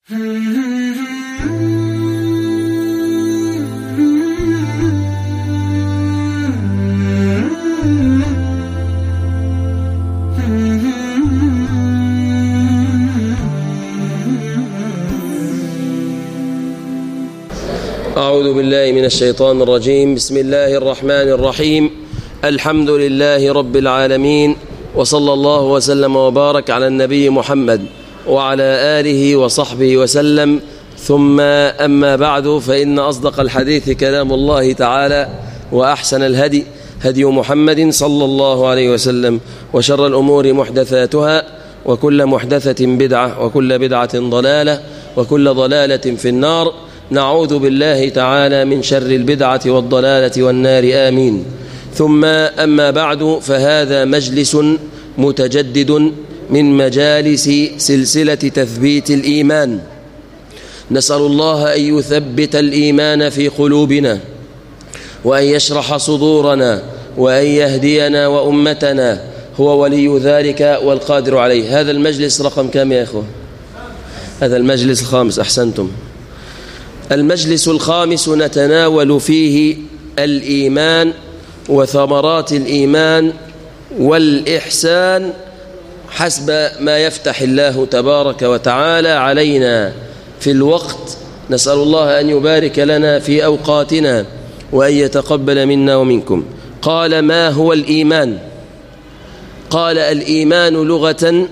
أعوذ بالله من الشيطان الرجيم بسم الله الرحمن الرحيم الحمد لله رب العالمين وصلى الله وسلم وبارك على النبي محمد وعلى آله وصحبه وسلم ثم أما بعد فإن أصدق الحديث كلام الله تعالى وأحسن الهدي هدي محمد صلى الله عليه وسلم وشر الأمور محدثاتها وكل محدثة بدعة وكل بدعة ضلالة وكل ضلالة في النار نعوذ بالله تعالى من شر البدعة والضلالة والنار آمين ثم أما بعد فهذا مجلس متجدد من مجالس سلسلة تثبيت الإيمان نسأل الله أن يثبت الإيمان في قلوبنا وأن يشرح صدورنا وأن يهدينا وأمتنا هو ولي ذلك والقادر عليه هذا المجلس رقم كم يا إخوة هذا المجلس الخامس أحسنتم المجلس الخامس نتناول فيه الإيمان وثمرات الإيمان والإحسان حسب ما يفتح الله تبارك وتعالى علينا في الوقت نسأل الله أن يبارك لنا في أوقاتنا وأن يتقبل منا ومنكم قال ما هو الإيمان قال الإيمان لغة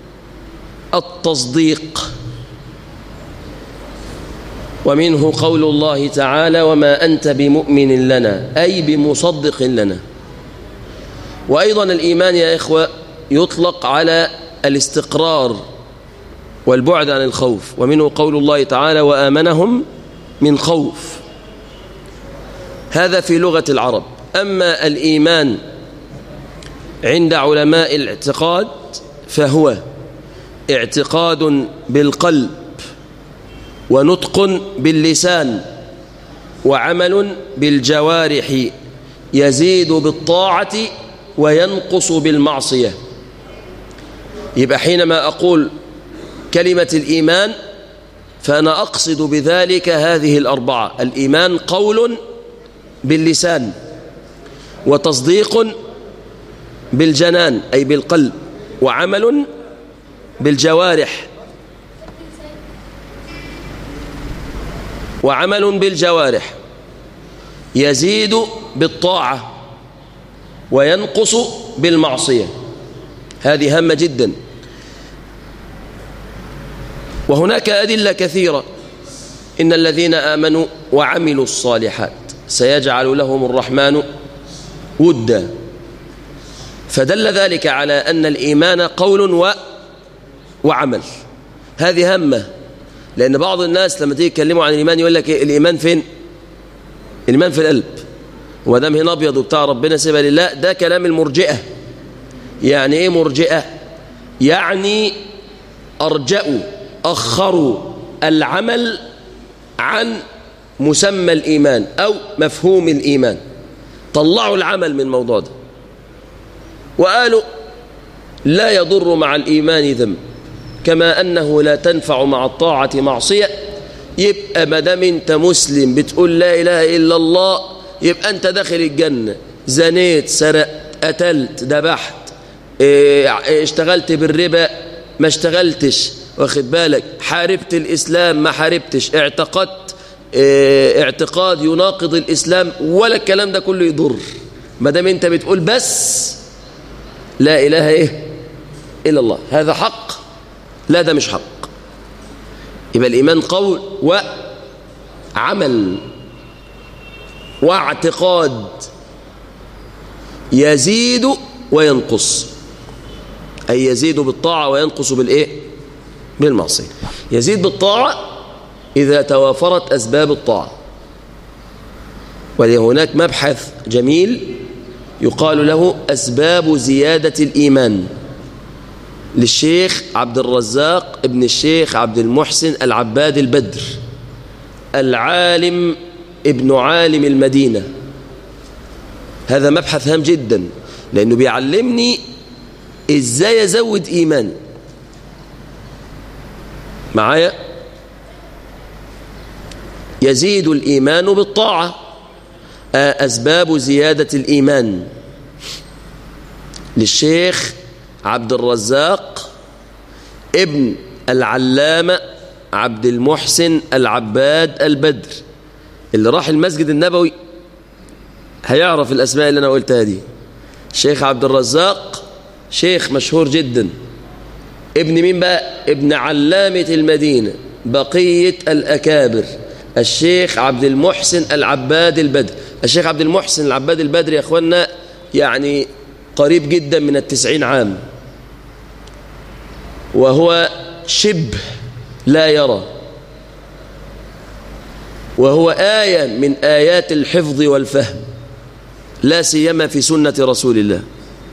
التصديق ومنه قول الله تعالى وما أنت بمؤمن لنا أي بمصدق لنا وأيضا الإيمان يا إخوة يطلق على الاستقرار والبعد عن الخوف ومنه قول الله تعالى وآمنهم من خوف هذا في لغة العرب أما الإيمان عند علماء الاعتقاد فهو اعتقاد بالقلب ونطق باللسان وعمل بالجوارح يزيد بالطاعة وينقص بالمعصية يبقى حينما أقول كلمة الإيمان فأنا أقصد بذلك هذه الأربعة الإيمان قول باللسان وتصديق بالجنان أي بالقلب وعمل بالجوارح وعمل بالجوارح يزيد بالطاعة وينقص بالمعصية هذه هامة جدا وهناك أدلة كثيرة إن الذين آمنوا وعملوا الصالحات سيجعل لهم الرحمن ودا فدل ذلك على أن الإيمان قول و وعمل هذه همة لأن بعض الناس لما تيجي يتكلموا عن الإيمان يقول لك إيه الإيمان فين الإيمان في القلب ودام هنا أبيض وبتاع ربنا سيبها لله ده كلام المرجئة يعني إيه مرجئة يعني أرجأوا أخروا العمل عن مسمى الإيمان أو مفهوم الإيمان طلعوا العمل من الموضوع ده وقالوا لا يضر مع الإيمان ذنب كما أنه لا تنفع مع الطاعة معصية يبقى ما دام أنت مسلم بتقول لا إله إلا الله يبقى أنت داخل الجنة زنيت سرقت قتلت ذبحت اشتغلت بالربا ما اشتغلتش واخد بالك حاربت الإسلام ما حاربتش اعتقدت اه اعتقاد يناقض الإسلام ولا الكلام ده كله يضر ما دام انت بتقول بس لا إله إيه إلا الله هذا حق لا ده مش حق يبقى الإيمان قول وعمل واعتقاد يزيد وينقص أي يزيد بالطاعة وينقص بالإيه بالمعصية يزيد بالطاعة إذا توافرت أسباب الطاعة ولهناك مبحث جميل يقال له أسباب زيادة الإيمان للشيخ عبد الرزاق ابن الشيخ عبد المحسن العباد البدر العالم ابن عالم المدينة هذا مبحث هام جدا لأنه بيعلمني إزاي أزود إيماني معايا يزيد الإيمان بالطاعة أسباب زيادة الإيمان للشيخ عبد الرزاق ابن العلامة عبد المحسن العباد البدر اللي راح المسجد النبوي هيعرف الأسماء اللي أنا قلتها دي الشيخ عبد الرزاق شيخ مشهور جدا ابن مين بقى ابن علامة المدينة بقية الأكابر الشيخ عبد المحسن العباد البدر الشيخ عبد المحسن العباد البدر يا أخوانا يعني قريب جدا من التسعين عام وهو شبه لا يرى وهو آية من آيات الحفظ والفهم لا سيما في سنة رسول الله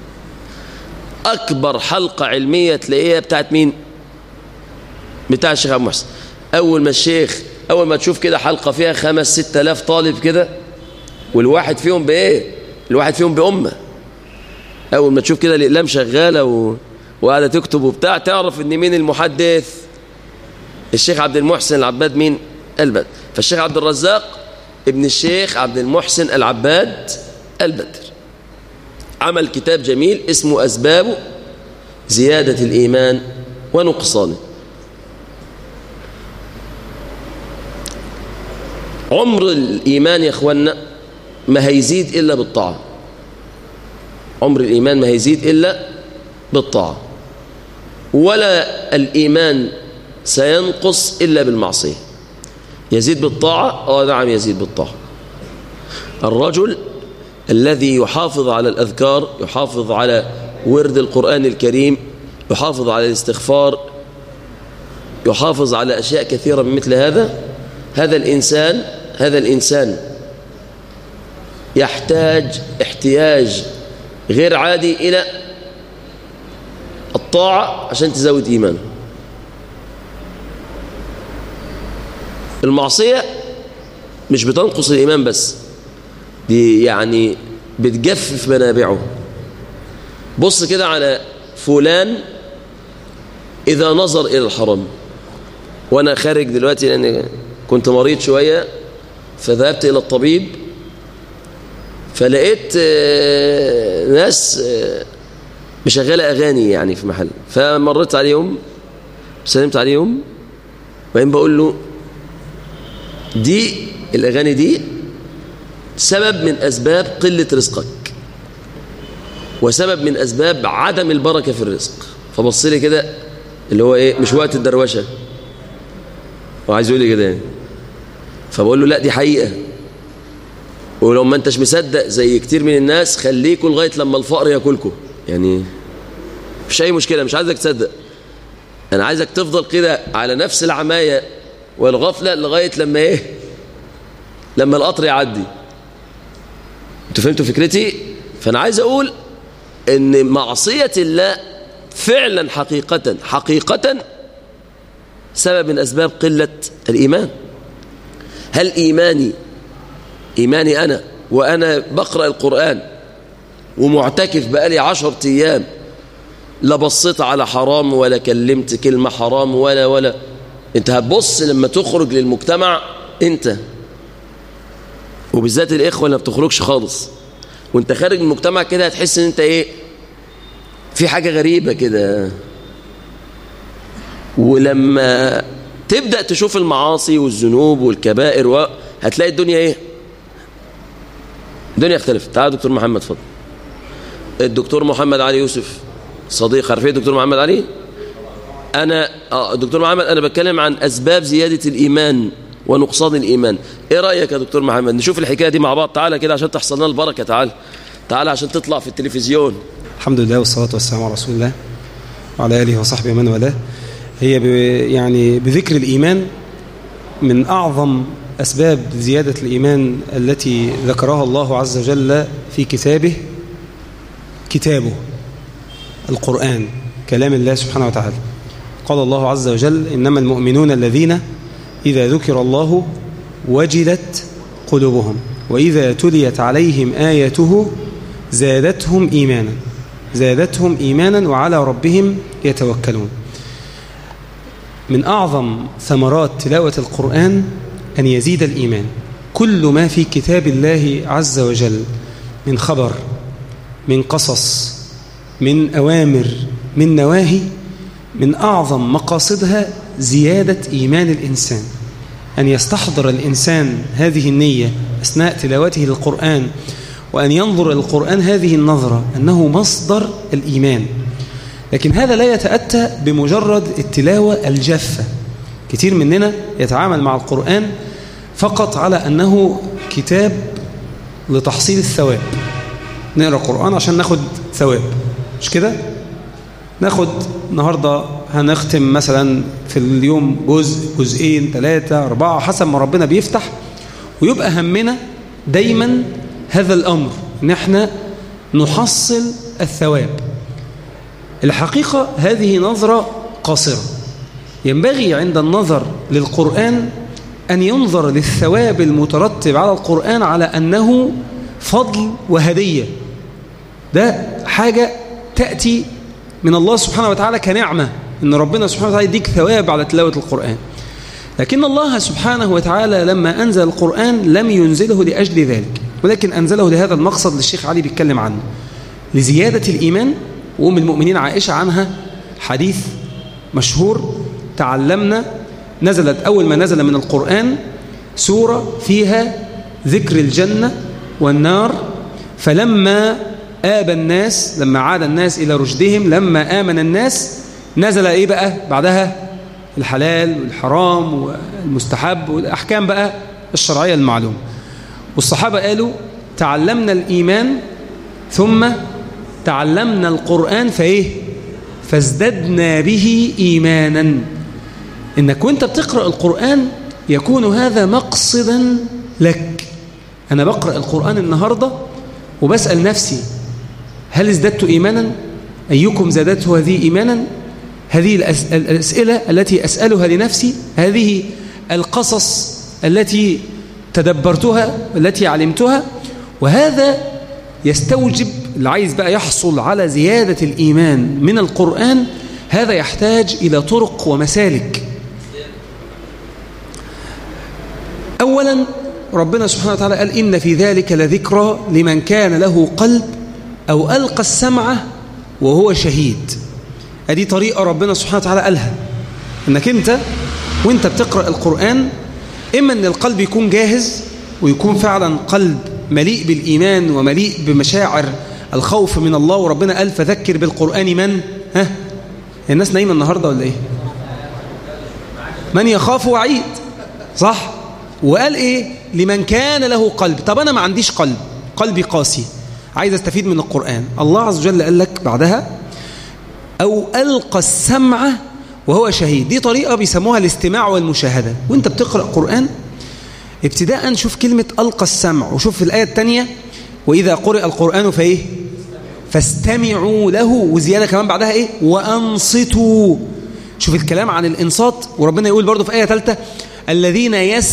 أكبر حلقة علمية تلاقيها بتاعت مين بتاع الشيخ عبد المحسن أول ما الشيخ أول ما تشوف كده حلقة فيها خمس ست آلاف طالب كده والواحد فيهم بإيه الواحد فيهم بأمة أول ما تشوف كده الإقلام شغالة و... وقاعدة تكتب وبتاع تعرف إن مين المحدث الشيخ عبد المحسن العباد مين البدر فالشيخ عبد الرزاق ابن الشيخ عبد المحسن العباد البدر عمل كتاب جميل اسمه أسباب زيادة الإيمان ونقصانه عمر الإيمان يا أخوانا ما هيزيد إلا بالطاعة عمر الإيمان ما هيزيد إلا بالطاعة ولا الإيمان سينقص إلا بالمعصية يزيد بالطاعة أو نعم يزيد بالطاعة الرجل الذي يحافظ على الأذكار يحافظ على ورد القرآن الكريم يحافظ على الاستغفار يحافظ على أشياء كثيرة من مثل هذا هذا الإنسان هذا الإنسان يحتاج احتياج غير عادي إلى الطاعة عشان تزود إيمانه المعصية مش بتنقص الإيمان بس دي يعني بتجفف منابعه بص كده على فلان إذا نظر إلى الحرام وأنا خارج دلوقتي لأن كنت مريض شوية فذهبت إلى الطبيب فلقيت ناس مشغلة أغاني يعني في محل فمرت عليهم سلمت عليهم وبعدين بقول له دي الأغاني دي سبب من أسباب قلة رزقك وسبب من أسباب عدم البركة في الرزق فبص لي كده اللي هو إيه مش وقت الدروشة هو عايز يقول لي كده يعني فبقول له لا دي حقيقة ولو ما انتش مصدق زي كتير من الناس خليكوا لغاية لما الفقر ياكلكوا يعني مفيش أي مشكلة مش عايزك تصدق أنا عايزك تفضل كده على نفس العماية والغفلة لغاية لما إيه لما القطر يعدي انتوا فهمتوا فكرتي فأنا عايز أقول إن معصية الله فعلا حقيقة حقيقة سبب من أسباب قلة الإيمان هل إيماني إيماني أنا وأنا بقرأ القرآن ومعتكف بقالي عشر أيام لا بصيت على حرام ولا كلمت كلمة حرام ولا ولا انت هتبص لما تخرج للمجتمع انت وبالذات الإخوة اللي ما بتخرجش خالص وانت خارج من المجتمع كده هتحس ان انت ايه في حاجة غريبة كده ولما تبدأ تشوف المعاصي والذنوب والكبائر هتلاقي الدنيا ايه الدنيا اختلفت تعال دكتور محمد فضل الدكتور محمد علي يوسف صديق عارفين الدكتور محمد علي انا اه دكتور محمد انا بتكلم عن اسباب زيادة الايمان ونقصان الايمان ايه رايك يا دكتور محمد نشوف الحكايه دي مع بعض تعالى كده عشان تحصل لنا البركه تعال تعال عشان تطلع في التلفزيون الحمد لله والصلاه والسلام على رسول الله وعلى اله وصحبه ومن والاه هي ب يعني بذكر الايمان من اعظم اسباب زياده الايمان التي ذكرها الله عز وجل في كتابه كتابه القران كلام الله سبحانه وتعالى قال الله عز وجل انما المؤمنون الذين إذا ذكر الله وجلت قلوبهم وإذا تليت عليهم آياته زادتهم إيمانا زادتهم إيمانا وعلى ربهم يتوكلون من أعظم ثمرات تلاوة القرآن أن يزيد الإيمان كل ما في كتاب الله عز وجل من خبر من قصص من أوامر من نواهي من أعظم مقاصدها زيادة إيمان الإنسان أن يستحضر الإنسان هذه النية أثناء تلاوته للقرآن وأن ينظر القرآن هذه النظرة أنه مصدر الإيمان لكن هذا لا يتأتى بمجرد التلاوة الجافة كثير مننا يتعامل مع القرآن فقط على أنه كتاب لتحصيل الثواب نقرأ القرآن عشان ناخد ثواب مش كده؟ ناخد النهاردة هنختم مثلا في اليوم جزء جزئين ثلاثة أربعة حسب ما ربنا بيفتح ويبقى همنا دايما هذا الأمر ان احنا نحصل الثواب الحقيقة هذه نظرة قاصرة ينبغي عند النظر للقرآن أن ينظر للثواب المترتب على القرآن على أنه فضل وهدية ده حاجة تأتي من الله سبحانه وتعالى كنعمة أن ربنا سبحانه وتعالى يديك ثواب على تلاوة القرآن لكن الله سبحانه وتعالى لما أنزل القرآن لم ينزله لأجل ذلك ولكن أنزله لهذا المقصد للشيخ علي بيتكلم عنه لزيادة الإيمان وأم المؤمنين عائشة عنها حديث مشهور تعلمنا نزلت أول ما نزل من القرآن سورة فيها ذكر الجنة والنار فلما آب الناس لما عاد الناس إلى رشدهم لما آمن الناس نزل إيه بقى بعدها الحلال والحرام والمستحب والأحكام بقى الشرعية المعلومة والصحابة قالوا تعلمنا الإيمان ثم تعلمنا القرآن فإيه فازددنا به إيمانا إنك وانت بتقرأ القرآن يكون هذا مقصدا لك أنا بقرأ القرآن النهاردة وبسأل نفسي هل ازددت إيمانا أيكم زادته هذه إيمانا هذه الأسئلة التي أسألها لنفسي هذه القصص التي تدبرتها التي علمتها وهذا يستوجب اللي عايز بقى يحصل على زيادة الإيمان من القرآن هذا يحتاج إلى طرق ومسالك أولا ربنا سبحانه وتعالى قال إن في ذلك لذكرى لمن كان له قلب أو ألقى السمع وهو شهيد هذه طريقة ربنا سبحانه وتعالى قالها أنك أنت وانت بتقرأ القرآن إما أن القلب يكون جاهز ويكون فعلا قلب مليء بالإيمان ومليء بمشاعر الخوف من الله وربنا قال فذكر بالقرآن من ها الناس نايمة النهاردة ولا إيه من يخاف وعيد صح وقال إيه لمن كان له قلب طب أنا ما عنديش قلب قلبي قاسي عايز استفيد من القرآن الله عز وجل قال لك بعدها أو ألقى السمع وهو شهيد دي طريقة بيسموها الاستماع والمشاهدة وانت بتقرأ قرآن ابتداء شوف كلمة ألقى السمع وشوف في الآية الثانية وإذا قرئ القرآن فإيه فاستمعوا له وزيادة كمان بعدها إيه وأنصتوا شوف الكلام عن الإنصات وربنا يقول برضو في آية ثالثة الذين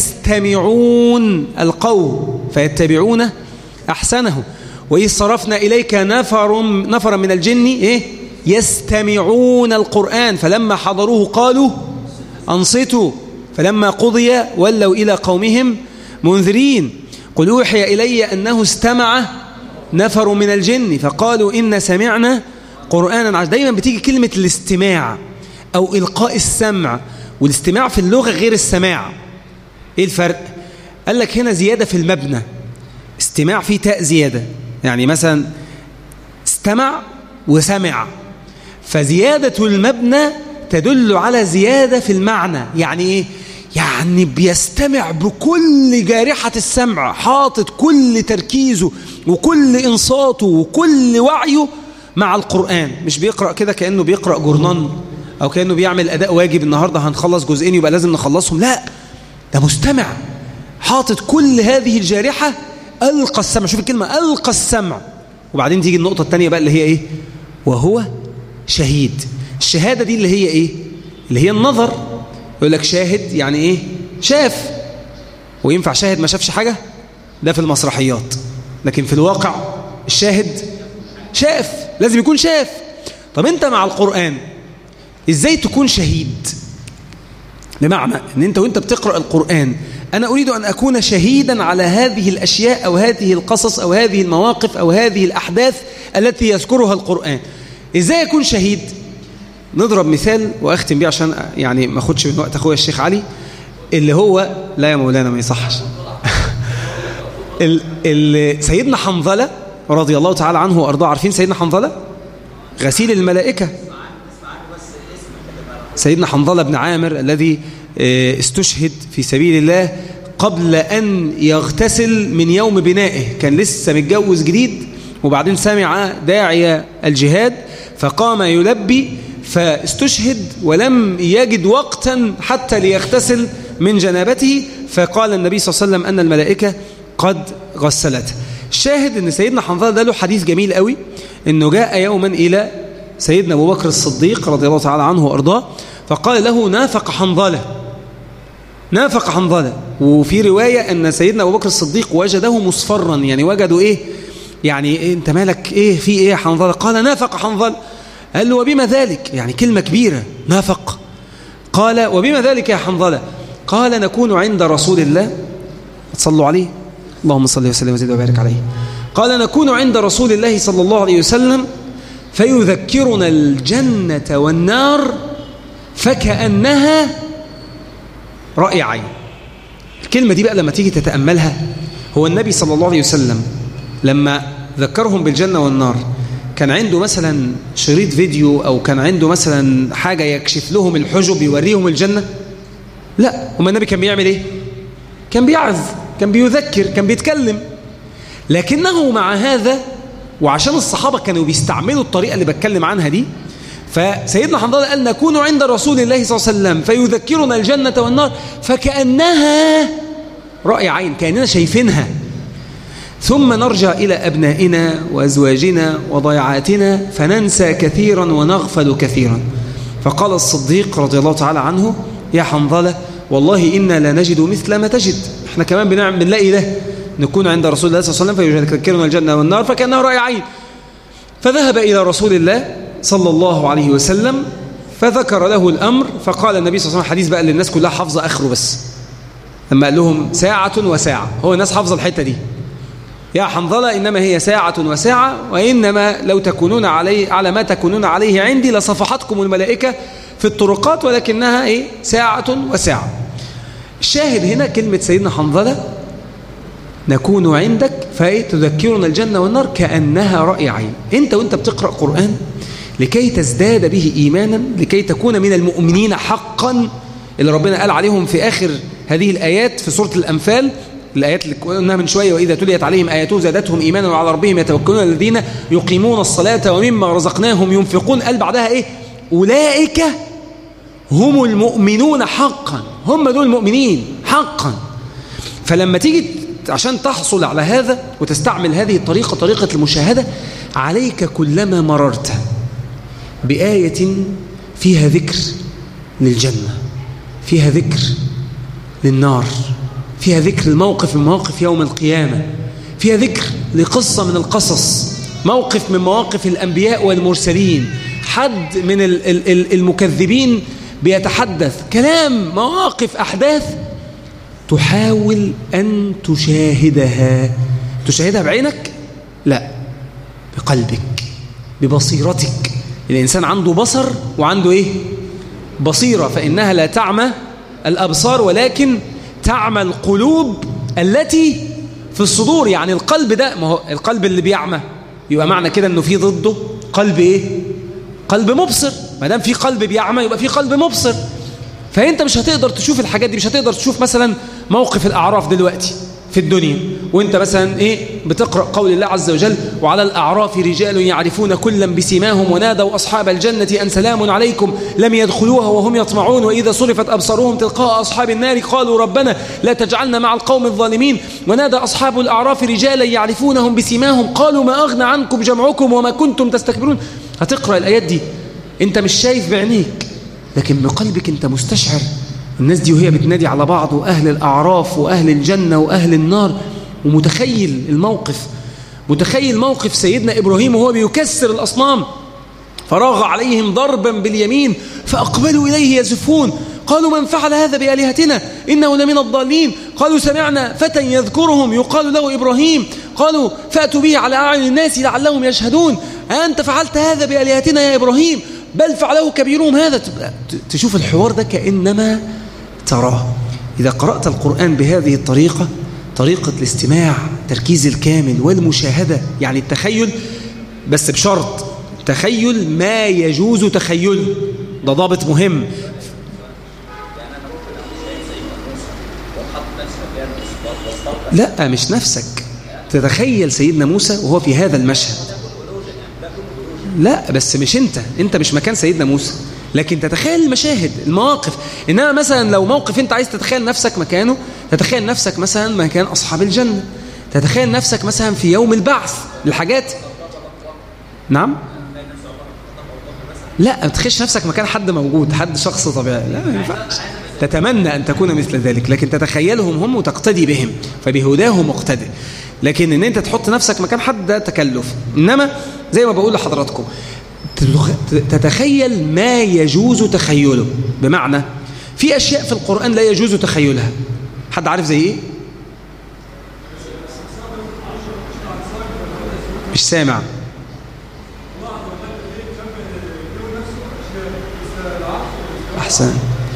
يستمعون القول فيتبعون أحسنه وإذ صرفنا إليك نفر نفرا من الجن إيه يستمعون القرآن فلما حضروه قالوا أنصتوا فلما قضي ولوا إلى قومهم منذرين قل أوحي إلي أنه استمع نفر من الجن فقالوا إن سمعنا قرآنا عجب دايما بتيجي كلمة الاستماع أو إلقاء السمع والاستماع في اللغة غير السماع إيه الفرق؟ قال لك هنا زيادة في المبنى استماع فيه تاء زيادة يعني مثلا استمع وسمع فزيادة المبنى تدل على زيادة في المعنى يعني إيه؟ يعني بيستمع بكل جارحة السمع حاطط كل تركيزه وكل إنصاته وكل وعيه مع القرآن مش بيقرأ كده كأنه بيقرأ جورنان أو كأنه بيعمل أداء واجب النهاردة هنخلص جزئين يبقى لازم نخلصهم لا ده مستمع حاطط كل هذه الجارحة ألقى السمع شوف الكلمة ألقى السمع وبعدين تيجي النقطة الثانية بقى اللي هي إيه وهو شهيد الشهادة دي اللي هي إيه اللي هي النظر يقول لك شاهد يعني إيه شاف وينفع شاهد ما شافش حاجة ده في المسرحيات لكن في الواقع الشاهد شاف لازم يكون شاف طب انت مع القرآن ازاي تكون شهيد بمعنى ان انت وانت بتقرأ القرآن أنا أريد أن أكون شهيدا على هذه الأشياء أو هذه القصص أو هذه المواقف أو هذه الأحداث التي يذكرها القرآن إزاي أكون شهيد؟ نضرب مثال وأختم بيه عشان يعني ما أخدش من وقت أخويا الشيخ علي اللي هو لا يا مولانا ما يصحش سيدنا حنظلة رضي الله تعالى عنه وأرضاه عارفين سيدنا حنظلة غسيل الملائكة سيدنا حنظلة بن عامر الذي استشهد في سبيل الله قبل أن يغتسل من يوم بنائه كان لسه متجوز جديد وبعدين سمع داعي الجهاد فقام يلبي فاستشهد ولم يجد وقتا حتى ليغتسل من جنابته فقال النبي صلى الله عليه وسلم أن الملائكة قد غسلته الشاهد أن سيدنا حنظلة ده له حديث جميل قوي أنه جاء يوما إلى سيدنا أبو بكر الصديق رضي الله تعالى عنه وأرضاه فقال له نافق حنظلة نافق حنظلة وفي رواية أن سيدنا أبو بكر الصديق وجده مصفرا يعني وجدوا إيه يعني إيه أنت مالك إيه في إيه حنظلة قال نافق حنظلة قال له وبما ذلك يعني كلمة كبيرة نافق قال وبما ذلك يا حنظلة قال نكون عند رسول الله تصلوا عليه اللهم صل وسلم وزد وبارك عليه قال نكون عند رسول الله صلى الله عليه وسلم فيذكرنا الجنة والنار فكأنها رأي عين الكلمة دي بقى لما تيجي تتأملها هو النبي صلى الله عليه وسلم لما ذكرهم بالجنة والنار كان عنده مثلا شريط فيديو أو كان عنده مثلا حاجة يكشف لهم الحجب يوريهم الجنة لا وما النبي كان بيعمل ايه كان بيعظ كان بيذكر كان بيتكلم لكنه مع هذا وعشان الصحابة كانوا بيستعملوا الطريقة اللي بتكلم عنها دي فسيدنا حنظلة قال نكون عند رسول الله صلى الله عليه وسلم فيذكرنا الجنة والنار فكأنها رأي عين كأننا شايفينها ثم نرجع إلى أبنائنا وأزواجنا وضيعاتنا فننسى كثيرا ونغفل كثيرا فقال الصديق رضي الله تعالى عنه يا حنظلة والله إنا لا نجد مثل ما تجد احنا كمان بنعمل بنلاقي ده نكون عند رسول الله صلى الله عليه وسلم فيذكرنا الجنة والنار فكأنه رأي عين فذهب إلى رسول الله صلى الله عليه وسلم فذكر له الأمر فقال النبي صلى الله عليه وسلم حديث بقى للناس كلها حافظة آخره بس لما قال لهم ساعة وساعة هو الناس حافظة الحتة دي يا حنظلة إنما هي ساعة وساعة وإنما لو تكونون علي على ما تكونون عليه عندي لصفحتكم الملائكة في الطرقات ولكنها إيه ساعة وساعة الشاهد هنا كلمة سيدنا حنظلة نكون عندك فإيه تذكرنا الجنة والنار كأنها رأي عين أنت وأنت بتقرأ قرآن لكي تزداد به إيمانا لكي تكون من المؤمنين حقا اللي ربنا قال عليهم في آخر هذه الآيات في سورة الأنفال الآيات اللي قلناها من شوية وإذا تليت عليهم آياته زادتهم إيمانا وعلى ربهم يتوكلون الذين يقيمون الصلاة ومما رزقناهم ينفقون قال بعدها إيه أولئك هم المؤمنون حقا هم دول المؤمنين حقا فلما تيجي عشان تحصل على هذا وتستعمل هذه الطريقة طريقة المشاهدة عليك كلما مررت بآية فيها ذكر للجنة فيها ذكر للنار فيها ذكر الموقف من مواقف يوم القيامة فيها ذكر لقصة من القصص موقف من مواقف الأنبياء والمرسلين حد من المكذبين بيتحدث كلام مواقف أحداث تحاول أن تشاهدها تشاهدها بعينك لا بقلبك ببصيرتك الإنسان عنده بصر وعنده إيه بصيرة فإنها لا تعمى الأبصار ولكن تعمى القلوب التي في الصدور يعني القلب ده ما هو القلب اللي بيعمى يبقى معنى كده انه في ضده قلب ايه قلب مبصر ما دام في قلب بيعمى يبقى في قلب مبصر فانت مش هتقدر تشوف الحاجات دي مش هتقدر تشوف مثلا موقف الاعراف دلوقتي في الدنيا وانت مثلا ايه بتقرا قول الله عز وجل وعلى الاعراف رجال يعرفون كلا بسيماهم ونادوا اصحاب الجنه ان سلام عليكم لم يدخلوها وهم يطمعون واذا صرفت ابصارهم تلقاء اصحاب النار قالوا ربنا لا تجعلنا مع القوم الظالمين ونادى اصحاب الاعراف رجالا يعرفونهم بسيماهم قالوا ما اغنى عنكم جمعكم وما كنتم تستكبرون هتقرا الايات دي انت مش شايف بعينيك لكن بقلبك انت مستشعر الناس دي وهي بتنادي على بعض وأهل الأعراف وأهل الجنة وأهل النار ومتخيل الموقف متخيل موقف سيدنا إبراهيم وهو بيكسر الأصنام فراغ عليهم ضربا باليمين فأقبلوا إليه يزفون قالوا من فعل هذا بآلهتنا إنه لمن الضالين قالوا سمعنا فتى يذكرهم يقال له إبراهيم قالوا فأتوا به على أعين الناس لعلهم يشهدون أنت فعلت هذا بآلهتنا يا إبراهيم بل فعله كبيرهم هذا تشوف الحوار ده كأنما تراه إذا قرأت القرآن بهذه الطريقة طريقة الاستماع تركيز الكامل والمشاهدة يعني التخيل بس بشرط تخيل ما يجوز تخيله ده ضابط مهم لا مش نفسك تتخيل سيدنا موسى وهو في هذا المشهد لا بس مش انت انت مش مكان سيدنا موسى لكن تتخيل المشاهد المواقف انما مثلا لو موقف انت عايز تتخيل نفسك مكانه تتخيل نفسك مثلا مكان اصحاب الجنه تتخيل نفسك مثلا في يوم البعث الحاجات نعم لا ما تخش نفسك مكان حد موجود حد شخص طبيعي لا ما ينفعش تتمنى أن تكون مثل ذلك لكن تتخيلهم هم وتقتدي بهم فبهداه مقتدي لكن ان انت تحط نفسك مكان حد ده تكلف انما زي ما بقول لحضراتكم تتخيل ما يجوز تخيله بمعنى في اشياء في القرآن لا يجوز تخيلها حد عارف زي ايه مش سامع أحسن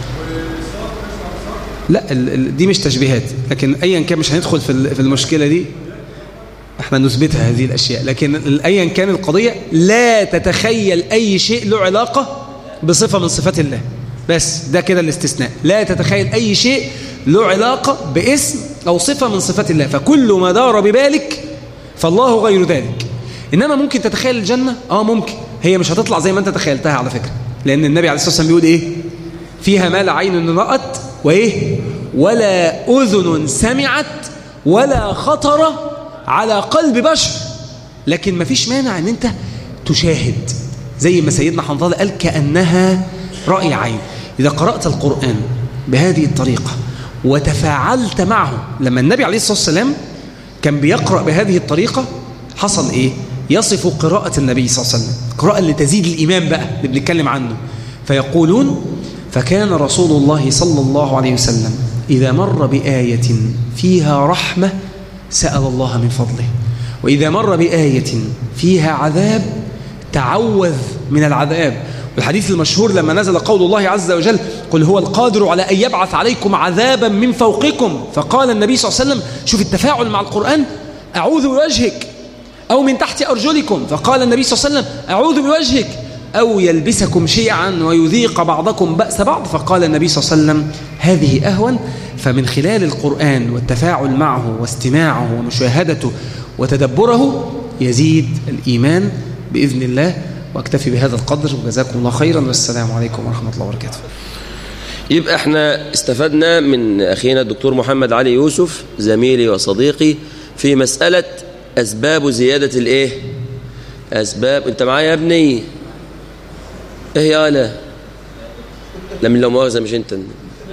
لا دي مش تشبيهات لكن أيا كان مش هندخل في المشكلة دي احنا نثبتها هذه الأشياء لكن أيا كان القضية لا تتخيل أي شيء له علاقة بصفة من صفات الله بس ده كده الاستثناء لا تتخيل أي شيء له علاقة باسم أو صفة من صفات الله فكل ما دار ببالك فالله غير ذلك إنما ممكن تتخيل الجنة آه ممكن هي مش هتطلع زي ما أنت تخيلتها على فكرة لأن النبي عليه الصلاة والسلام بيقول إيه فيها ما لا عين رأت وإيه ولا أذن سمعت ولا خطر على قلب بشر لكن ما فيش مانع أن أنت تشاهد زي ما سيدنا حنظله قال كأنها رأي عين إذا قرأت القرآن بهذه الطريقة وتفاعلت معه لما النبي عليه الصلاة والسلام كان بيقرأ بهذه الطريقة حصل إيه يصف قراءة النبي صلى الله عليه وسلم قراءة اللي تزيد الإيمان بقى اللي بنتكلم عنه فيقولون فكان رسول الله صلى الله عليه وسلم إذا مر بآية فيها رحمة سأل الله من فضله وإذا مر بآية فيها عذاب تعوذ من العذاب والحديث المشهور لما نزل قول الله عز وجل قل هو القادر على أن يبعث عليكم عذابا من فوقكم فقال النبي صلى الله عليه وسلم شوف التفاعل مع القرآن أعوذ بوجهك أو من تحت أرجلكم فقال النبي صلى الله عليه وسلم أعوذ بوجهك أو يلبسكم شيعا ويذيق بعضكم بأس بعض فقال النبي صلى الله عليه وسلم هذه أهون فمن خلال القرآن والتفاعل معه واستماعه ومشاهدته وتدبره يزيد الإيمان بإذن الله واكتفي بهذا القدر وجزاكم الله خيرا والسلام عليكم ورحمة الله وبركاته يبقى احنا استفدنا من أخينا الدكتور محمد علي يوسف زميلي وصديقي في مسألة أسباب زيادة الإيه أسباب أنت معايا يا ابني إيه يا لا لم لو مؤاخذة مش أنت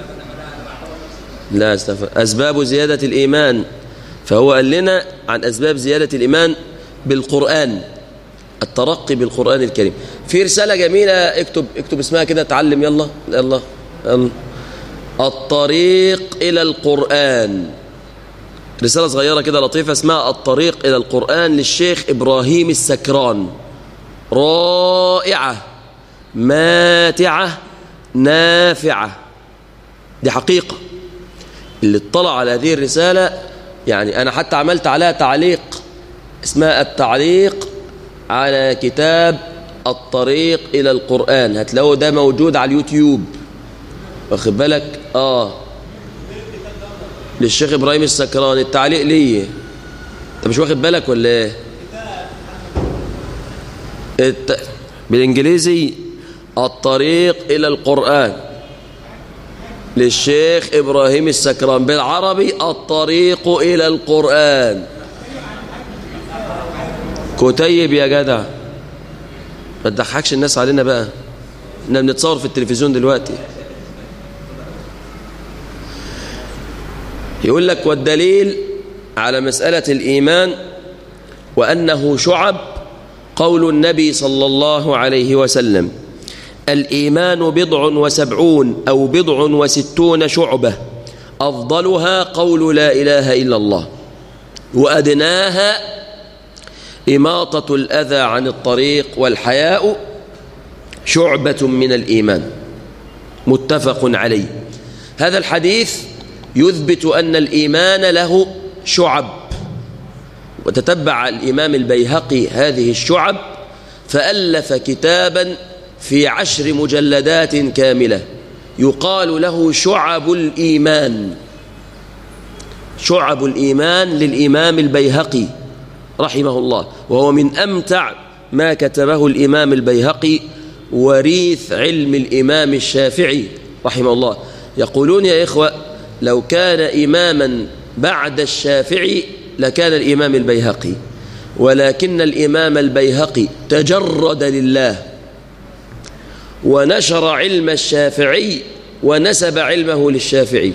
لا استفد أسباب زيادة الإيمان فهو قال لنا عن أسباب زيادة الإيمان بالقرآن الترقي بالقرآن الكريم في رسالة جميلة اكتب اكتب اسمها كده تعلم يلا يلا يلا الطريق إلى القرآن رسالة صغيرة كده لطيفة اسمها الطريق إلى القرآن للشيخ إبراهيم السكران رائعة ماتعة نافعة دي حقيقة اللي اطلع على هذه الرسالة يعني أنا حتى عملت عليها تعليق اسمها التعليق على كتاب الطريق إلى القرآن هتلاقوا ده موجود على اليوتيوب واخد بالك آه للشيخ إبراهيم السكران التعليق ليه انت مش واخد بالك ولا ايه الت... بالانجليزي الطريق الى القرآن للشيخ إبراهيم السكران بالعربي الطريق إلى القرآن كتيب يا جدع ما تضحكش الناس علينا بقى احنا بنتصور في التلفزيون دلوقتي يقول لك والدليل على مسألة الإيمان وأنه شعب قول النبي صلى الله عليه وسلم الإيمان بضع وسبعون أو بضع وستون شعبة أفضلها قول لا إله إلا الله وأدناها إماطة الأذى عن الطريق والحياء شعبة من الإيمان متفق عليه هذا الحديث يثبت أن الإيمان له شعب وتتبع الإمام البيهقي هذه الشعب فألف كتابا في عشر مجلدات كاملة يقال له شعب الإيمان شعب الإيمان للإمام البيهقي رحمه الله وهو من أمتع ما كتبه الإمام البيهقي وريث علم الإمام الشافعي رحمه الله يقولون يا إخوة لو كان إماما بعد الشافعي لكان الإمام البيهقي ولكن الإمام البيهقي تجرد لله ونشر علم الشافعي ونسب علمه للشافعي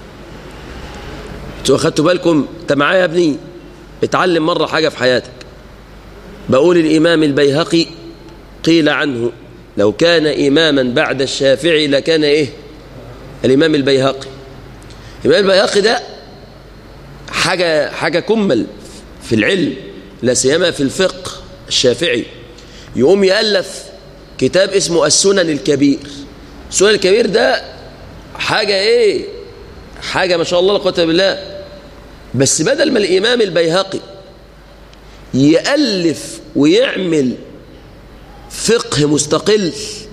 انتوا اخدتوا بالكم انت معايا يا ابني اتعلم مرة حاجة في حياتك بقول الإمام البيهقي قيل عنه لو كان إماما بعد الشافعي لكان إيه الإمام البيهقي الإمام البيهقي ده حاجة, حاجة كمل في العلم لا سيما في الفقه الشافعي يقوم يألف كتاب اسمه السنن الكبير السنن الكبير ده حاجة ايه حاجة ما شاء الله لا قوه بالله بس بدل ما الإمام البيهقي يألف ويعمل فقه مستقل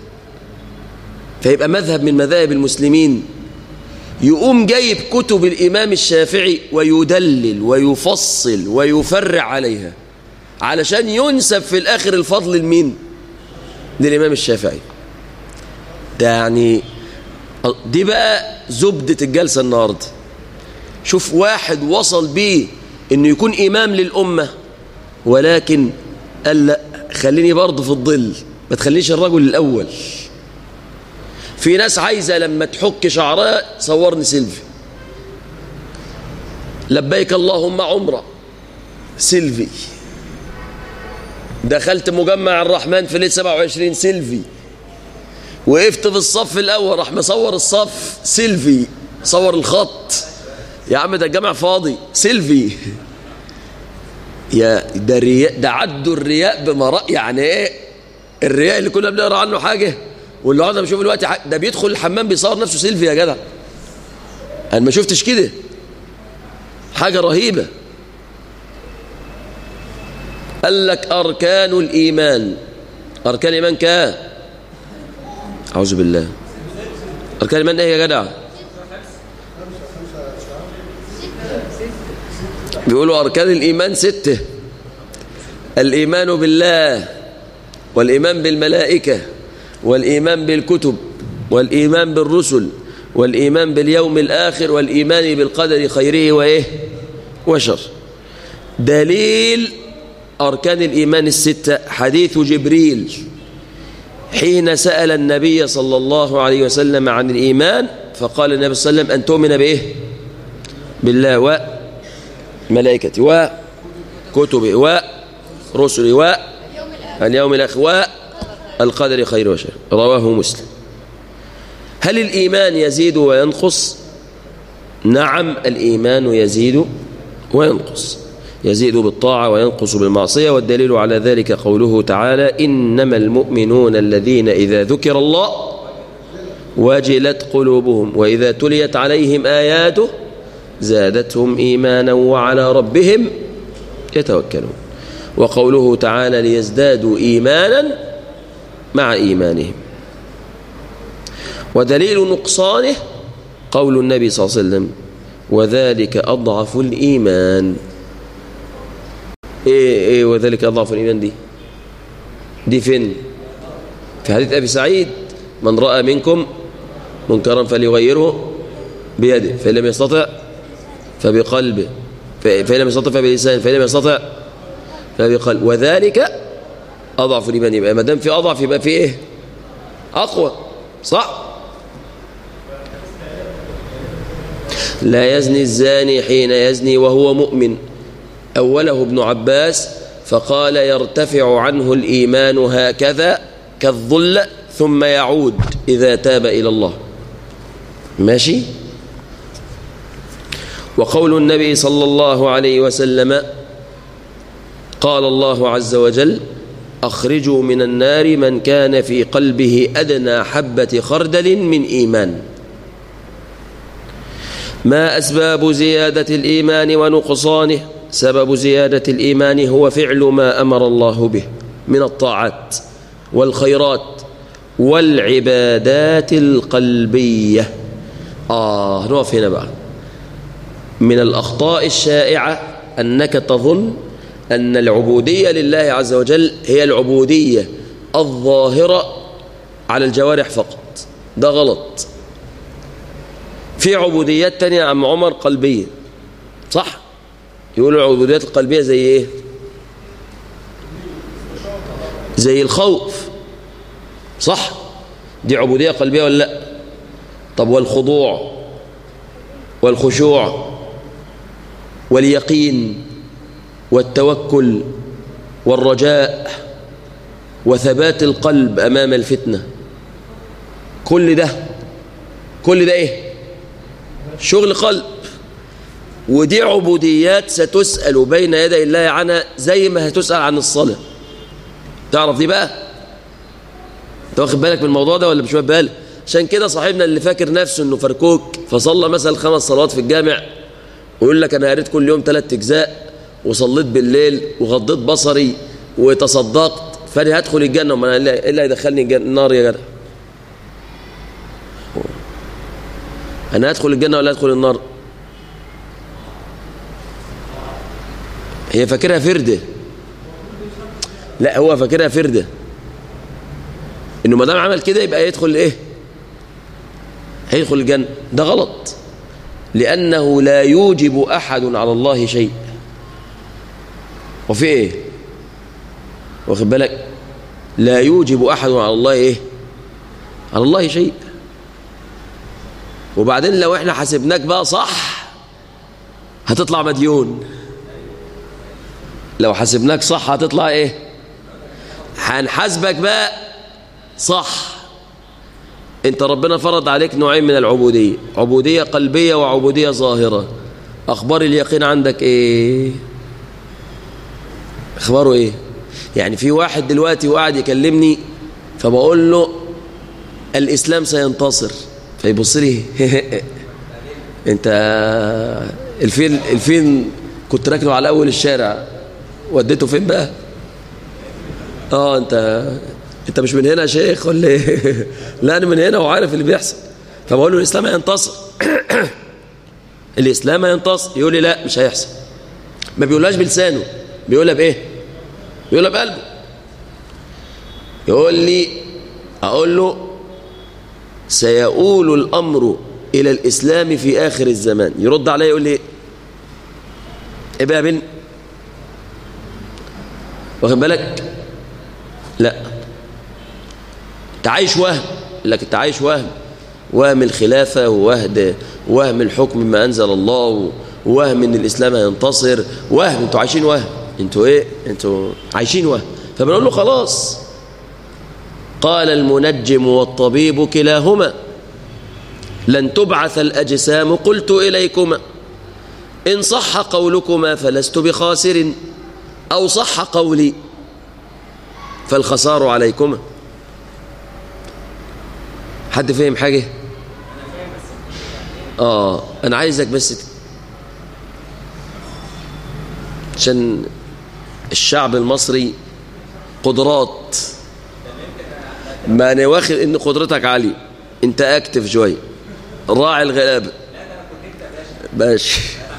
فيبقى مذهب من مذاهب المسلمين يقوم جايب كتب الإمام الشافعي ويدلل ويفصل ويفرع عليها علشان ينسب في الآخر الفضل لمين للإمام الشافعي ده يعني دي بقى زبدة الجلسة النهاردة شوف واحد وصل بيه انه يكون إمام للأمة ولكن قال لا خليني برضه في الظل ما تخليش الرجل الأول في ناس عايزة لما تحك شعرها صورني سيلفي لبيك اللهم عمره سيلفي دخلت مجمع الرحمن في ليله 27 سيلفي وقفت في الصف الاول راح مصور الصف سيلفي صور الخط يا عم ده الجامع فاضي سيلفي يا ده الرياء ده عدوا الرياء بمراء يعني ايه الرياء اللي كنا بنقرا عنه حاجه واللي قعدنا بنشوف دلوقتي ده بيدخل الحمام بيصور نفسه سيلفي يا جدع انا ما شفتش كده حاجه رهيبه قال لك اركان الايمان اركان الايمان كام اعوذ بالله اركان الايمان ايه يا جدع بيقولوا اركان الايمان سته الايمان بالله والايمان بالملائكه والإيمان بالكتب والإيمان بالرسل والإيمان باليوم الآخر والإيمان بالقدر خيره وإيه وشر دليل أركان الإيمان الستة حديث جبريل حين سأل النبي صلى الله عليه وسلم عن الإيمان فقال النبي صلى الله عليه وسلم أن تؤمن بإيه بالله وملائكته وكتبه ورسله واليوم الآخر القدر خير وشر رواه مسلم هل الإيمان يزيد وينقص نعم الإيمان يزيد وينقص يزيد بالطاعة وينقص بالمعصية والدليل على ذلك قوله تعالى إنما المؤمنون الذين إذا ذكر الله وجلت قلوبهم وإذا تليت عليهم آياته زادتهم إيمانا وعلى ربهم يتوكلون وقوله تعالى ليزدادوا إيمانا مع إيمانهم ودليل نقصانه قول النبي صلى الله عليه وسلم وذلك أضعف الإيمان إيه إيه وذلك أضعف الإيمان دي دي فين في حديث أبي سعيد من رأى منكم منكرا فليغيره بيده فإن لم يستطع فبقلبه فإن لم يستطع فبلسانه فإن لم يستطع فبقلب وذلك أضعف الإيمان يبقى ما دام في أضعف يبقى في إيه أقوى صح لا يزني الزاني حين يزني وهو مؤمن أوله ابن عباس فقال يرتفع عنه الإيمان هكذا كالظل ثم يعود إذا تاب إلى الله ماشي وقول النبي صلى الله عليه وسلم قال الله عز وجل أخرجوا من النار من كان في قلبه أدنى حبة خردل من إيمان ما أسباب زيادة الإيمان ونقصانه سبب زيادة الإيمان هو فعل ما أمر الله به من الطاعات والخيرات والعبادات القلبية آه نقف هنا بقى من الأخطاء الشائعة أنك تظن أن العبودية لله عز وجل هي العبودية الظاهرة على الجوارح فقط ده غلط في عبوديات تانية يا عم عمر قلبية صح يقولوا العبوديات القلبية زي ايه زي الخوف صح دي عبودية قلبية ولا لا طب والخضوع والخشوع واليقين والتوكل والرجاء وثبات القلب أمام الفتنة كل ده كل ده إيه شغل قلب ودي عبوديات ستسأل بين يدي الله عنها زي ما هتسأل عن الصلاة تعرف دي بقى انت واخد بالك من الموضوع ده ولا مش واخد بالك عشان كده صاحبنا اللي فاكر نفسه انه فركوك فصلى مثلا خمس صلوات في الجامع ويقول لك انا قريت كل يوم ثلاث اجزاء وصليت بالليل وغضيت بصري وتصدقت فانا هدخل الجنه وما انا ايه اللي هيدخلني الجنة النار يا جدع انا هدخل الجنه ولا هدخل النار هي فاكرها فرده لا هو فاكرها فرده انه ما دام عمل كده يبقى يدخل ايه هيدخل الجنه ده غلط لانه لا يوجب احد على الله شيء وفي ايه واخد بالك لا يوجب احد على الله ايه على الله شيء وبعدين لو احنا حسبناك بقى صح هتطلع مديون لو حسبناك صح هتطلع ايه هنحاسبك بقى صح انت ربنا فرض عليك نوعين من العبودية عبودية قلبية وعبودية ظاهرة اخبار اليقين عندك ايه اخباره ايه يعني في واحد دلوقتي وقاعد يكلمني فبقول له الاسلام سينتصر فيبص لي انت الفين الفين كنت راكنه على اول الشارع وديته فين بقى اه انت انت مش من هنا يا شيخ ولا ايه لا انا من هنا وعارف اللي بيحصل فبقول له الاسلام هينتصر الاسلام هينتصر يقول لي لا مش هيحصل ما بيقولهاش بلسانه بيقولها بايه بيقولها بقلبه يقول لي اقول له سيؤول الامر الى الاسلام في اخر الزمان يرد عليا يقول لي ايه بقى يا بنت واخد بالك لا انت عايش وهم لك انت عايش وهم وهم الخلافة ووهم وهم الحكم ما أنزل الله وهم ان الإسلام هينتصر وهم انتوا عايشين وهم انتوا ايه انتوا عايشين وهم فبنقول له خلاص قال المنجم والطبيب كلاهما لن تبعث الأجسام قلت إليكما إن صح قولكما فلست بخاسر أو صح قولي فالخسار عليكما حد فهم حاجة آه أنا عايزك بس عشان الشعب المصري قدرات ما أنا واخد إن قدرتك عالية أنت أكتف شوية راعي الغلابة ماشي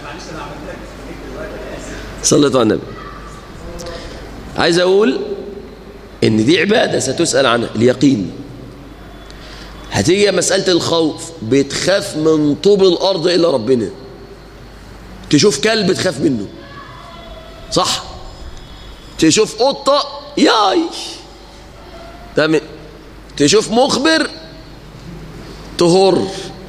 صليت على النبي عايز أقول إن دي عبادة ستسأل عنها اليقين هتيجي مسألة الخوف بتخاف من طوب الأرض إلا ربنا تشوف كلب تخاف منه صح تشوف قطة ياي تمام تشوف مخبر تهر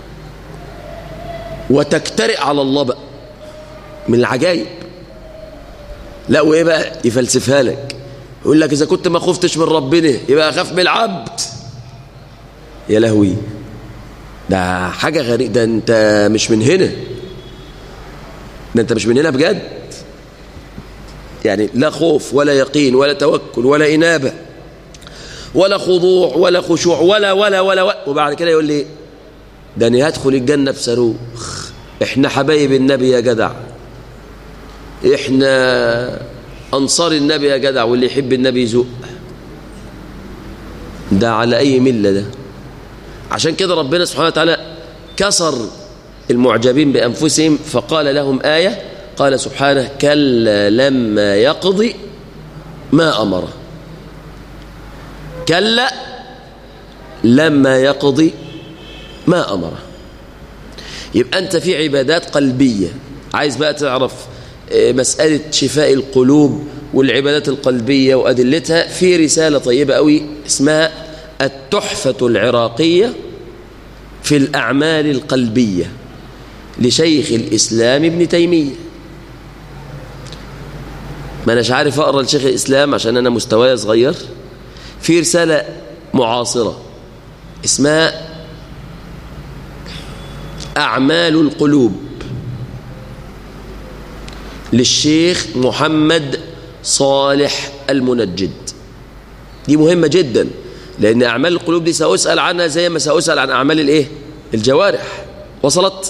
وتكترئ على الله بقى من العجائب لا وايه بقى يفلسفها لك يقول لك اذا كنت ما خفتش من ربنا يبقى اخاف من العبد يا لهوي ده حاجة غريبة ده انت مش من هنا ده انت مش من هنا بجد يعني لا خوف ولا يقين ولا توكل ولا إنابة ولا خضوع ولا خشوع ولا ولا ولا, ولا وبعد كده يقول لي ده انا هدخل الجنة بصاروخ احنا حبايب النبي يا جدع احنا انصار النبي يا جدع واللي يحب النبي يزق ده على اي مله ده عشان كده ربنا سبحانه وتعالى كسر المعجبين بانفسهم فقال لهم ايه قال سبحانه كلا لما يقضي ما امره كلا لما يقضي ما امره يبقى انت في عبادات قلبيه عايز بقى تعرف مسألة شفاء القلوب والعبادات القلبية وأدلتها في رسالة طيبة قوي اسمها التحفة العراقية في الأعمال القلبية لشيخ الإسلام ابن تيمية ما أناش عارف أقرأ لشيخ الإسلام عشان أنا مستواي صغير في رسالة معاصرة اسمها أعمال القلوب للشيخ محمد صالح المنجد دي مهمة جدا لأن أعمال القلوب دي سأسأل عنها زي ما سأسأل عن أعمال الإيه؟ الجوارح وصلت؟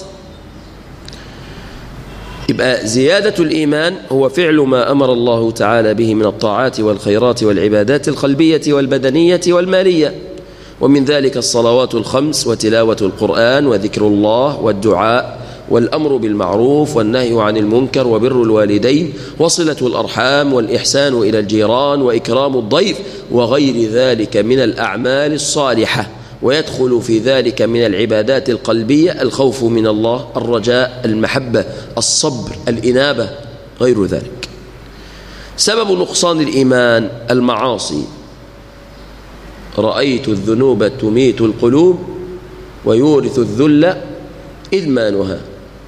يبقى زيادة الإيمان هو فعل ما أمر الله تعالى به من الطاعات والخيرات والعبادات القلبية والبدنية والمالية ومن ذلك الصلوات الخمس وتلاوة القرآن وذكر الله والدعاء والأمر بالمعروف والنهي عن المنكر وبر الوالدين وصلة الأرحام والإحسان إلى الجيران وإكرام الضيف وغير ذلك من الأعمال الصالحة ويدخل في ذلك من العبادات القلبية الخوف من الله الرجاء المحبة الصبر الإنابة غير ذلك سبب نقصان الإيمان المعاصي رأيت الذنوب تميت القلوب ويورث الذل إدمانها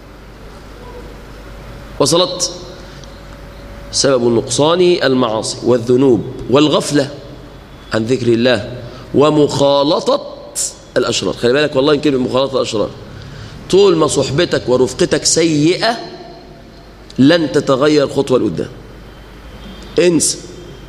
وصلت سبب النقصان المعاصي والذنوب والغفلة عن ذكر الله ومخالطة الأشرار خلي بالك والله يمكن مخالطة الأشرار طول ما صحبتك ورفقتك سيئة لن تتغير خطوة لقدام انسى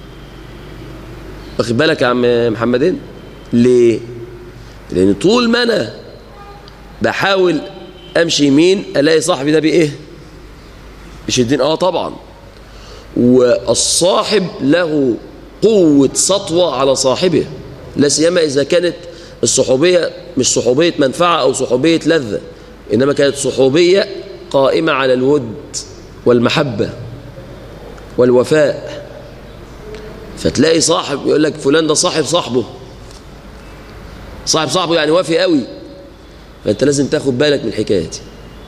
واخد بالك يا عم محمدين ليه لان طول ما انا بحاول امشي يمين الاقي صاحبي ده بايه يشدني اه طبعا والصاحب له قوة سطوة على صاحبه لا سيما إذا كانت الصحوبية مش صحوبية منفعة أو صحوبية لذة إنما كانت صحوبية قائمة على الود والمحبة والوفاء فتلاقي صاحب يقول لك فلان ده صاحب صاحبه صاحب صاحبه يعني وافي قوي فأنت لازم تاخد بالك من الحكاية دي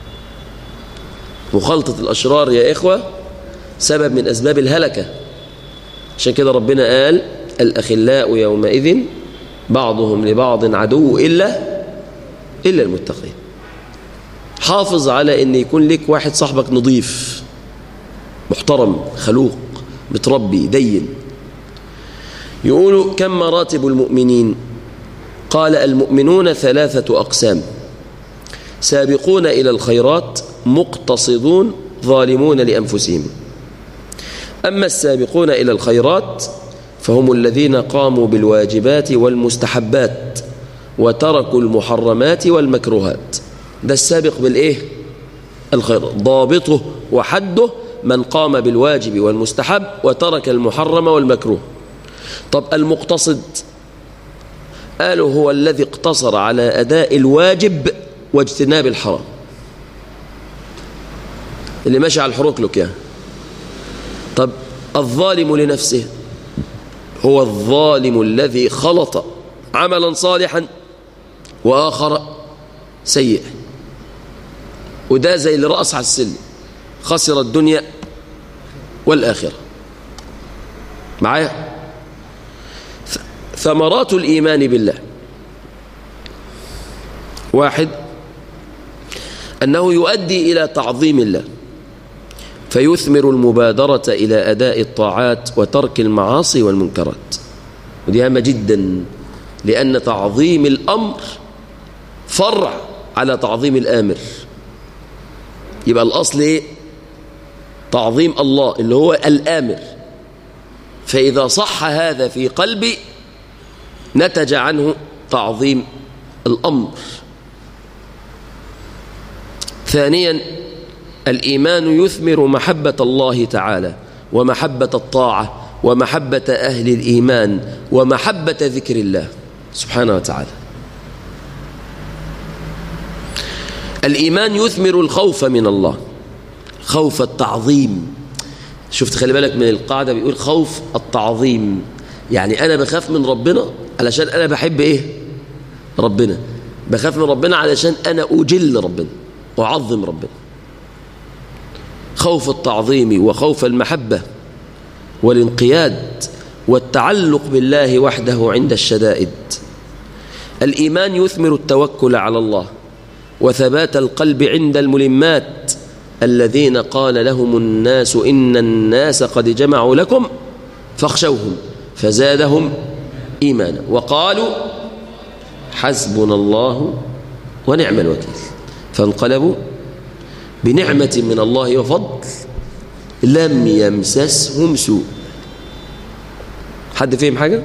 مخالطة الأشرار يا إخوة سبب من أسباب الهلكة عشان كده ربنا قال الأخلاء يومئذ بعضهم لبعض عدو إلا إلا المتقين حافظ على أن يكون لك واحد صاحبك نظيف محترم خلوق متربي دين يقولوا كم مراتب المؤمنين قال المؤمنون ثلاثة أقسام سابقون إلى الخيرات مقتصدون ظالمون لأنفسهم أما السابقون إلى الخيرات فهم الذين قاموا بالواجبات والمستحبات وتركوا المحرمات والمكروهات ده السابق بالإيه؟ الخير ضابطه وحده من قام بالواجب والمستحب وترك المحرم والمكروه طب المقتصد قالوا هو الذي اقتصر على أداء الواجب واجتناب الحرام اللي ماشي على الحروكلك يعني طب الظالم لنفسه هو الظالم الذي خلط عملا صالحا وآخر سيئا وده زي اللي رأس على السلم خسر الدنيا والآخرة معايا ثمرات الإيمان بالله واحد أنه يؤدي إلى تعظيم الله فيثمر المبادرة إلى أداء الطاعات وترك المعاصي والمنكرات ودي هامة جدا لأن تعظيم الأمر فرع على تعظيم الآمر يبقى الأصل إيه؟ تعظيم الله اللي هو الآمر فإذا صح هذا في قلبي نتج عنه تعظيم الأمر ثانيا الإيمان يثمر محبة الله تعالى ومحبة الطاعة ومحبة أهل الإيمان ومحبة ذكر الله سبحانه وتعالى الإيمان يثمر الخوف من الله خوف التعظيم شفت خلي بالك من القاعدة بيقول خوف التعظيم يعني أنا بخاف من ربنا علشان أنا بحب إيه ربنا بخاف من ربنا علشان أنا أجل ربنا وأعظم ربنا خوف التعظيم وخوف المحبة والانقياد والتعلق بالله وحده عند الشدائد الإيمان يثمر التوكل على الله وثبات القلب عند الملمات الذين قال لهم الناس إن الناس قد جمعوا لكم فاخشوهم فزادهم إيمانا وقالوا حسبنا الله ونعم الوكيل فانقلبوا بنعمة من الله وفضل لم يمسسهم سوء حد فهم حاجة؟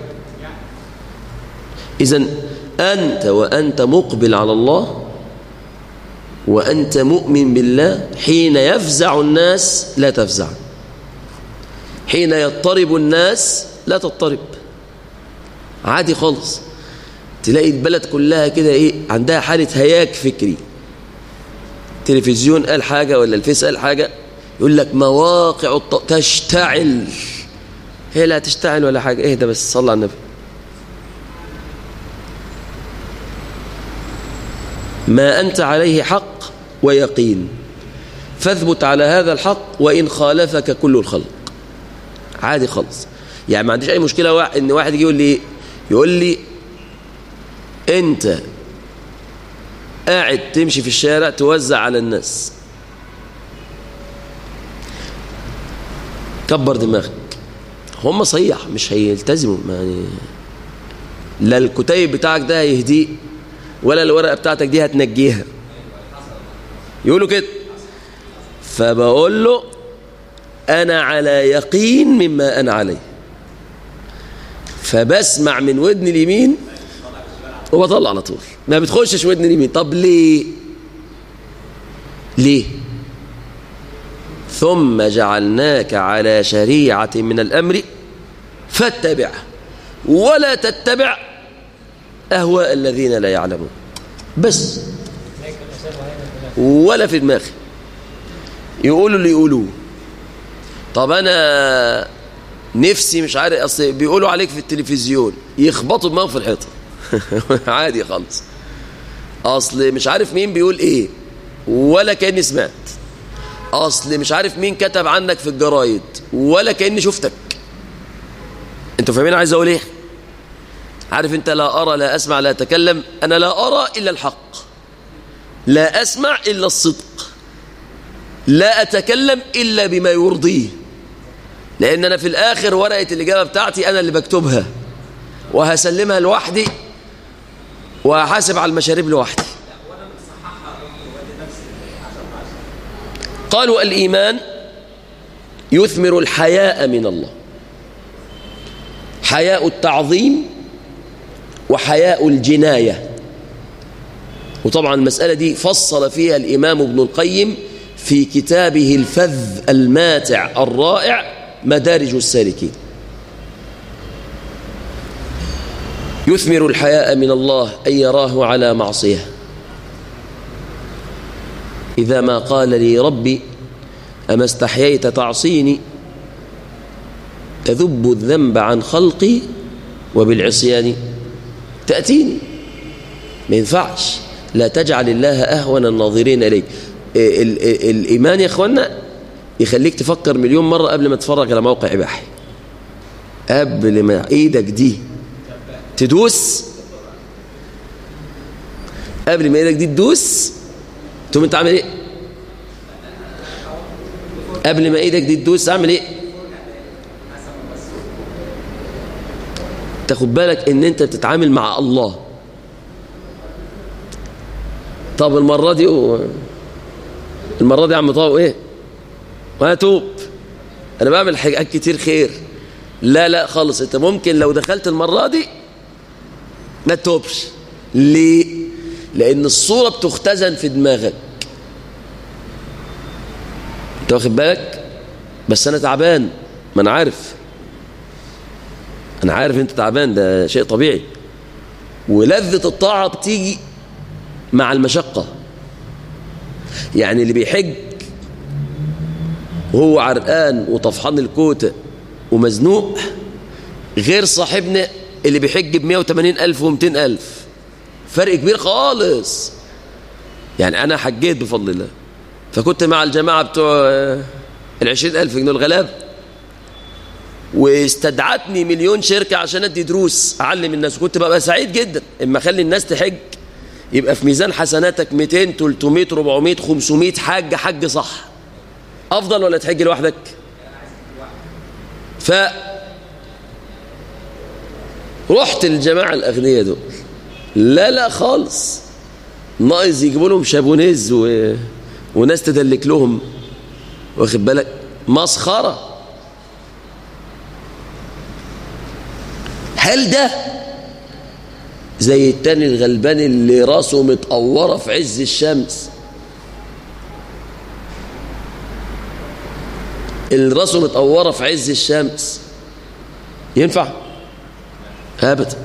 إذا أنت وأنت مقبل على الله وأنت مؤمن بالله حين يفزع الناس لا تفزع حين يضطرب الناس لا تضطرب عادي خالص تلاقي البلد كلها كده ايه عندها حالة هياج فكري تلفزيون قال حاجة ولا الفيس قال حاجة يقول لك مواقع الط... تشتعل هي لا تشتعل ولا حاجة اهدى بس صلى على النبي ما أنت عليه حق ويقين فاثبت على هذا الحق وإن خالفك كل الخلق عادي خالص يعني ما عنديش أي مشكلة واحد إن واحد يجي يقول لي يقول لي أنت قاعد تمشي في الشارع توزع على الناس كبر دماغك هم صيح مش هيلتزموا يعني لا الكتيب بتاعك ده هيهديه ولا الورقة بتاعتك دي هتنجيها يقولوا كده فبقول له أنا على يقين مما أنا عليه فبسمع من ودن اليمين وبطلع على طول ما بتخشش ودن اليمين طب ليه ليه ثم جعلناك على شريعة من الأمر فاتبعها ولا تتبع أهواء الذين لا يعلمون بس ولا في دماغي يقولوا اللي يقولوه طب أنا نفسي مش عارف أصل بيقولوا عليك في التلفزيون يخبطوا دماغهم في الحيطة عادي خالص أصل مش عارف مين بيقول إيه ولا كأني سمعت أصل مش عارف مين كتب عنك في الجرايد ولا كأني شفتك انتوا فاهمين عايز أقول إيه عارف انت لا أرى لا أسمع لا أتكلم أنا لا أرى إلا الحق لا أسمع إلا الصدق لا أتكلم إلا بما يرضيه لأن أنا في الآخر ورقة الإجابة بتاعتي أنا اللي بكتبها وهسلمها لوحدي وهحاسب على المشاريب لوحدي قالوا الإيمان يثمر الحياء من الله حياء التعظيم وحياء الجناية وطبعا المسألة دي فصل فيها الإمام ابن القيم في كتابه الفذ الماتع الرائع مدارج السالكين يثمر الحياء من الله أن يراه على معصية إذا ما قال لي ربي أما استحييت تعصيني تذب الذنب عن خلقي وبالعصيان تأتيني ما ينفعش لا تجعل الله أهون الناظرين إليك ال ال الإيمان يا أخوانا يخليك تفكر مليون مرة قبل ما تتفرج على موقع إباحي قبل ما إيدك دي تدوس قبل ما إيدك دي تدوس تقوم أنت عامل إيه قبل ما إيدك دي تدوس أعمل إيه تاخد بالك ان انت بتتعامل مع الله طب المرة دي و... المرة دي يا عم طاو ايه وهتوب انا بعمل حاجات كتير خير لا لا خالص انت ممكن لو دخلت المرة دي ما تتوبش ليه لان الصورة بتختزن في دماغك انت واخد بالك بس انا تعبان ما انا عارف انا عارف انت تعبان ده شيء طبيعي ولذة الطاعة بتيجي مع المشقة يعني اللي بيحج وهو عرقان وطفحان الكوتة ومزنوق غير صاحبنا اللي بيحج ب 180 ألف و 200 ألف فرق كبير خالص يعني أنا حجيت بفضل الله فكنت مع الجماعة بتوع العشرين ألف جنيه الغلاب واستدعتني مليون شركة عشان أدي دروس أعلم الناس وكنت ببقى سعيد جدا إما أخلي الناس تحج يبقى في ميزان حسناتك 200 300 400 500 حاج حج صح أفضل ولا تحج لوحدك ف رحت الجماعة الأغنياء دول لا لا خالص ناقص يجيبوا لهم شابونيز و... وناس تدلك لهم واخد بالك مسخرة هل ده زي التاني الغلبان اللي راسه متقورة في عز الشمس اللي راسه متقورة في عز الشمس ينفع ابدا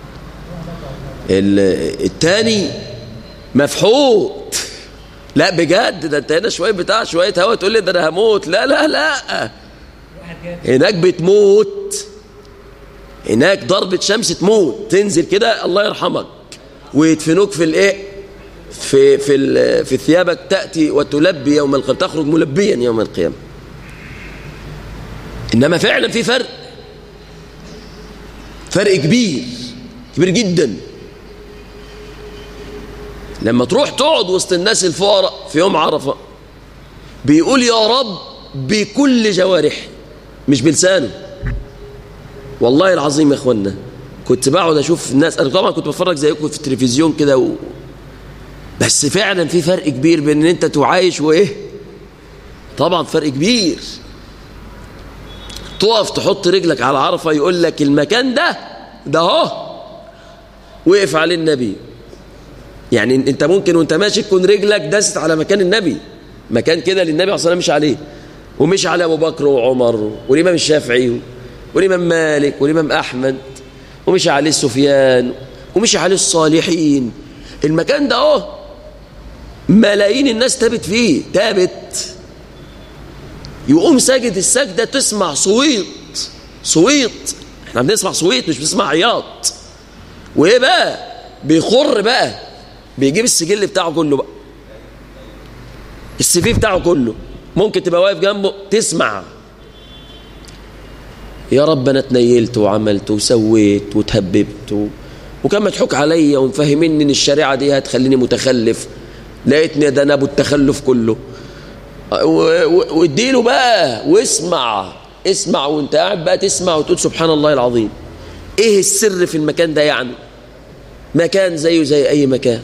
التاني مفحوط لا بجد ده انت هنا شويه بتاع شويه هوا تقول لي ده انا هموت لا لا لا هناك بتموت هناك ضربة شمس تموت تنزل كده الله يرحمك ويدفنوك في الايه في في في ثيابك تاتي وتلبي يوم القيامه تخرج ملبيا يوم القيامه انما فعلا في فرق فرق كبير كبير جدا لما تروح تقعد وسط الناس الفقراء في يوم عرفة بيقول يا رب بكل جوارح مش بلسانه والله العظيم يا اخوانا كنت بقعد اشوف الناس انا طبعا كنت بتفرج زيكم في التلفزيون كده و... بس فعلا في فرق كبير بين ان انت تعايش وايه طبعا فرق كبير تقف تحط رجلك على عرفه يقول لك المكان ده ده اهو وقف عليه النبي يعني انت ممكن وانت ماشي تكون رجلك دست على مكان النبي مكان كده للنبي عليه الصلاه مش عليه ومش على ابو بكر وعمر والامام الشافعي والامام مالك والامام احمد ومش عليه سفيان ومش عليه الصالحين المكان ده اهو ملايين الناس تابت فيه تابت يقوم ساجد السجده تسمع صويت صويت احنا بنسمع صويت مش بنسمع عياط وايه بقى بيخر بقى بيجيب السجل بتاعه كله بقى السي في بتاعه كله ممكن تبقى واقف جنبه تسمع يا رب انا اتنيلت وعملت وسويت وتهببت و... وكان مضحوك عليا ومفهميني ان الشريعه دي هتخليني متخلف لقيتني ده انا ابو التخلف كله واديله بقى واسمع اسمع وانت قاعد بقى تسمع وتقول سبحان الله العظيم ايه السر في المكان ده يعني مكان زيه زي اي مكان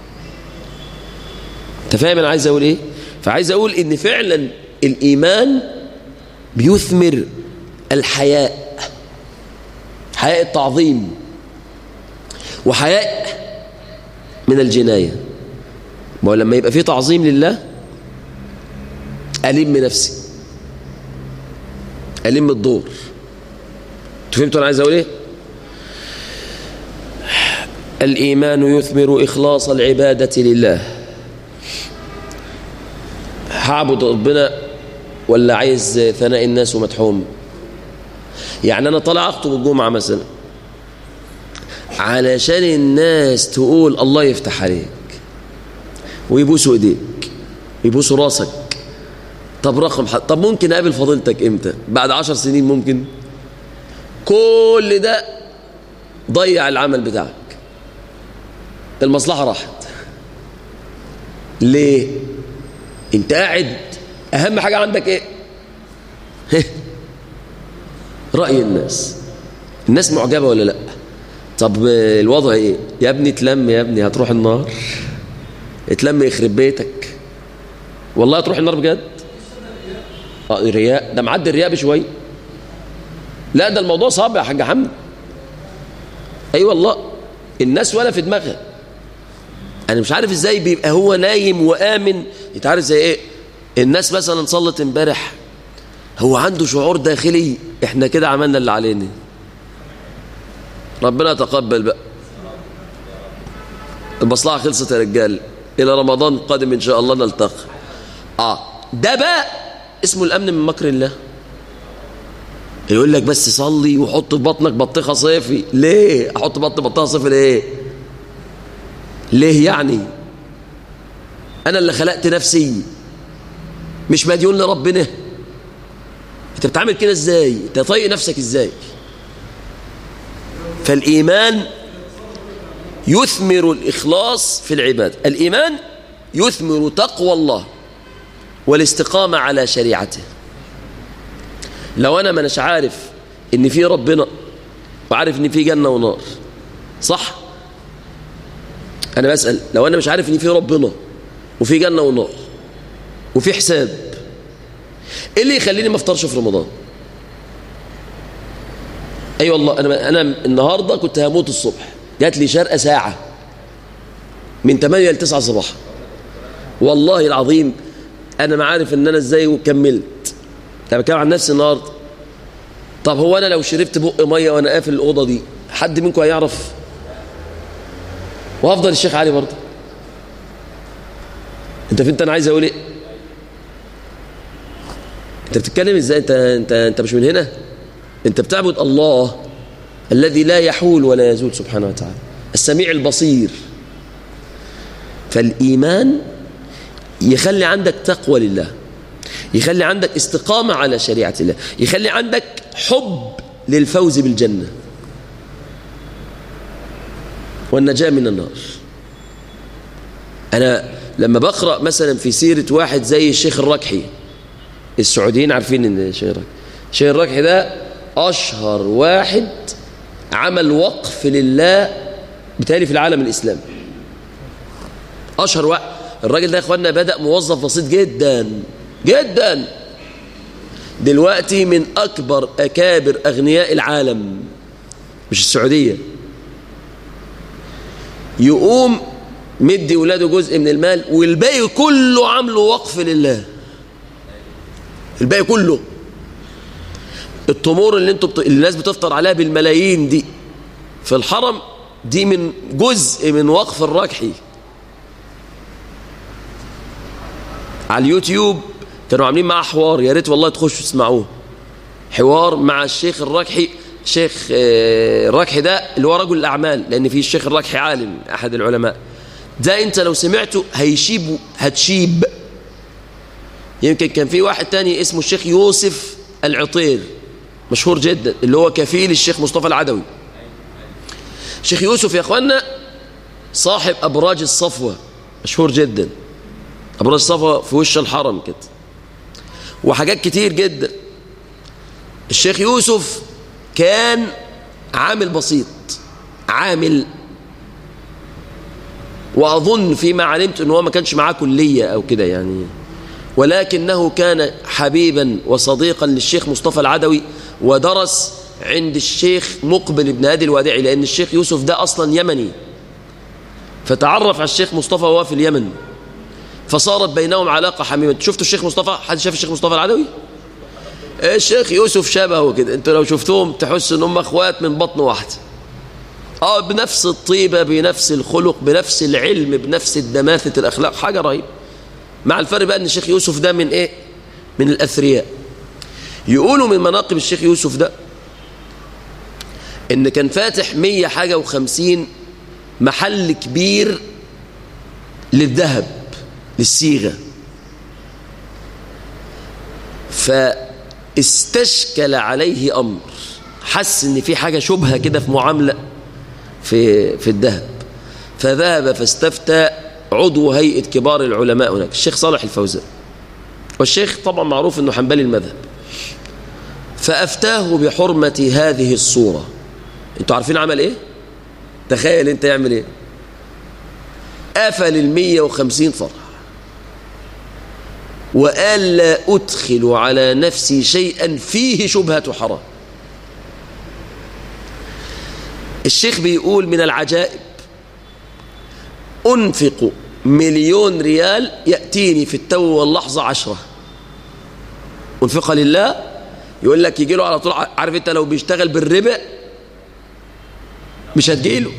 انت فاهم انا عايز اقول ايه فعايز اقول ان فعلا الايمان بيثمر الحياء حياء التعظيم وحياء من الجنايه ما هو لما يبقى في تعظيم لله ألم نفسي ألم الدور فهمتوا أنا عايز أقول إيه الإيمان يثمر إخلاص العبادة لله هعبد ربنا ولا عايز ثناء الناس ومدحوم يعني أنا طالع أخطب الجمعة مثلا علشان الناس تقول الله يفتح عليك ويبوسوا ايديك ويبوسوا راسك طب رقم حد. طب ممكن اقابل فضيلتك امتى بعد عشر سنين ممكن كل ده ضيع العمل بتاعك المصلحة راحت ليه انت قاعد اهم حاجة عندك ايه رأي الناس الناس معجبة ولا لا طب الوضع ايه يا ابني اتلم يا ابني هتروح النار اتلم يخرب بيتك والله هتروح النار بجد اه رياء ده معدي الرياء بشويه لا ده الموضوع صعب يا حاج حمد اي أيوة والله الناس ولا في دماغها انا مش عارف ازاي بيبقى هو نايم وامن انت عارف زي ايه الناس مثلا صلت امبارح هو عنده شعور داخلي احنا كده عملنا اللي علينا ربنا يتقبل بقى المصلحه خلصت يا رجال الى رمضان القادم ان شاء الله نلتقي اه ده بقى اسمه الامن من مكر الله يقول لك بس صلي وحط في بطنك بطيخه صيفي ليه احط بطن بطيخه صيفي ليه ليه يعني انا اللي خلقت نفسي مش مديون لربنا انت بتعمل كده ازاي انت طايق نفسك ازاي فالايمان يثمر الاخلاص في العباد الايمان يثمر تقوى الله والاستقامه على شريعته لو انا ما اناش عارف ان في ربنا وعارف ان في جنه ونار صح انا بسال لو انا مش عارف ان في ربنا وفي جنه ونار وفي حساب ايه اللي يخليني ما افطرش في رمضان اي أيوة والله انا انا النهارده كنت هموت الصبح جات لي شرقه ساعه من 8 ل 9 صباحا والله العظيم انا ما عارف ان انا ازاي وكملت انا بتكلم عن نفسي النهارده طب هو انا لو شربت بق ميه وانا قافل الاوضه دي حد منكم هيعرف وهفضل الشيخ علي برضه انت فهمت انا عايز اقول ايه انت بتتكلم ازاي انت انت انت مش من هنا انت بتعبد الله الذي لا يحول ولا يزول سبحانه وتعالى السميع البصير فالايمان يخلي عندك تقوى لله يخلي عندك استقامة على شريعة الله يخلي عندك حب للفوز بالجنة والنجاة من النار أنا لما بقرأ مثلا في سيرة واحد زي الشيخ الركحي السعوديين عارفين ان الشيخ الركحي الشيخ الركحي ده أشهر واحد عمل وقف لله بالتالي في العالم الإسلامي أشهر واحد الراجل ده يا اخوانا بدأ موظف بسيط جدا جدا دلوقتي من أكبر أكابر أغنياء العالم مش السعودية يقوم مدي ولاده جزء من المال والباقي كله عامله وقف لله الباقي كله التمور اللي انتوا بت... اللي الناس بتفطر عليها بالملايين دي في الحرم دي من جزء من وقف الراكحي على اليوتيوب كانوا عاملين معاه حوار يا ريت والله تخشوا تسمعوه حوار مع الشيخ الراكحي شيخ الراكحي ده اللي هو رجل الاعمال لان في الشيخ الراكحي عالم احد العلماء ده انت لو سمعته هيشيب هتشيب يمكن كان في واحد تاني اسمه الشيخ يوسف العطير مشهور جدا اللي هو كفيل الشيخ مصطفى العدوي الشيخ يوسف يا اخوانا صاحب ابراج الصفوه مشهور جدا ابراج الصفوه في وش الحرم كده وحاجات كتير جدا الشيخ يوسف كان عامل بسيط عامل واظن فيما علمت ان هو ما كانش معاه كليه او كده يعني ولكنه كان حبيبا وصديقا للشيخ مصطفى العدوي ودرس عند الشيخ مقبل بن هادي الوادعي لان الشيخ يوسف ده اصلا يمني فتعرف على الشيخ مصطفى وهو في اليمن فصارت بينهم علاقه حميمه شفتوا الشيخ مصطفى حد شاف الشيخ مصطفى العدوي الشيخ يوسف شبهه كده انتوا لو شفتوهم تحسوا ان هم اخوات من بطن واحده اه بنفس الطيبه بنفس الخلق بنفس العلم بنفس الدماثه الاخلاق حاجه رهيبه مع الفرق بقى ان الشيخ يوسف ده من ايه من الاثرياء يقولوا من مناقب الشيخ يوسف ده ان كان فاتح مية حاجة وخمسين محل كبير للذهب للصيغة فاستشكل عليه أمر حس ان في حاجة شبهة كده في معاملة في, في الذهب فذهب فاستفتى عضو هيئة كبار العلماء هناك الشيخ صالح الفوزان والشيخ طبعا معروف أنه حنبلي المذهب فأفتاه بحرمة هذه الصورة انتوا عارفين عمل ايه تخيل انت يعمل ايه قفل المية وخمسين فرع وقال لا أدخل على نفسي شيئا فيه شبهة حرام الشيخ بيقول من العجائب أنفق مليون ريال يأتيني في التو واللحظة عشرة أنفقها لله يقول لك يجي له على طول عارف انت لو بيشتغل بالربا مش هتجيله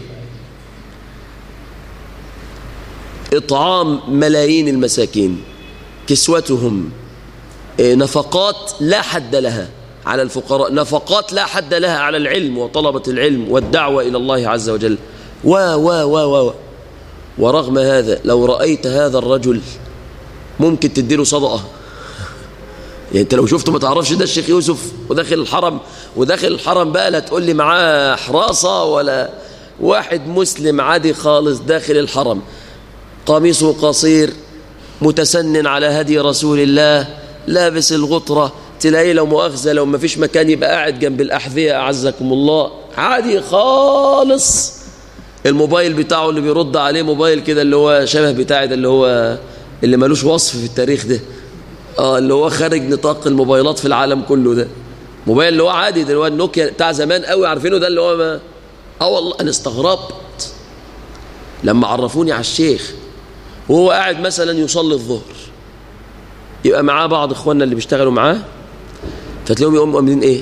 إطعام ملايين المساكين كسوتهم نفقات لا حد لها على الفقراء نفقات لا حد لها على العلم وطلبة العلم والدعوة إلى الله عز وجل و و و و ورغم هذا لو رأيت هذا الرجل ممكن تديله صدقة يعني انت لو شفته ما تعرفش ده الشيخ يوسف وداخل الحرم وداخل الحرم بقى لا تقول لي معاه حراسة ولا واحد مسلم عادي خالص داخل الحرم قميصه قصير متسنن على هدي رسول الله لابس الغطرة تلاقيه لو مؤاخذة لو ما فيش مكان يبقى قاعد جنب الأحذية أعزكم الله عادي خالص الموبايل بتاعه اللي بيرد عليه موبايل كده اللي هو شبه بتاعي ده اللي هو اللي ملوش وصف في التاريخ ده اه اللي هو خارج نطاق الموبايلات في العالم كله ده موبايل اللي هو عادي ده اللي هو النوكيا بتاع زمان قوي عارفينه ده اللي هو ما اه والله انا استغربت لما عرفوني على الشيخ وهو قاعد مثلا يصلي الظهر يبقى معاه بعض اخواننا اللي بيشتغلوا معاه فتلاقيهم يقوموا مؤمنين ايه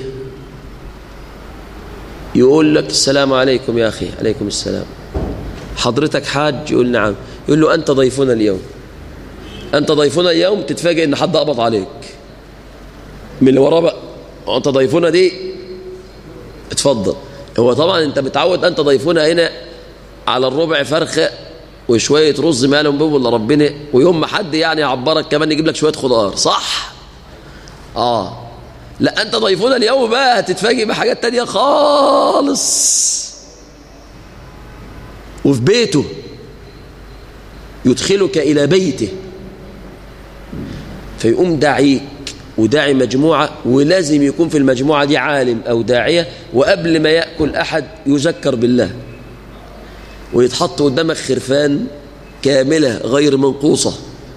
يقول لك السلام عليكم يا اخي عليكم السلام حضرتك حاج يقول نعم يقول له انت ضيفنا اليوم انت ضيفنا اليوم تتفاجئ ان حد قبض عليك من اللي وراه بقى انت ضيفنا دي اتفضل هو طبعا انت متعود انت ضيفنا هنا على الربع فرخه وشويه رز مالهم بهم ولا ربنا ويوم ما حد يعني يعبرك كمان يجيب لك شويه خضار صح اه لا انت ضيفنا اليوم بقى هتتفاجئ بحاجات تانية خالص وفي بيته يدخلك الى بيته فيقوم داعيك وداعي مجموعة ولازم يكون في المجموعة دي عالم أو داعية وقبل ما يأكل أحد يذكر بالله ويتحط قدامك خرفان كاملة غير منقوصة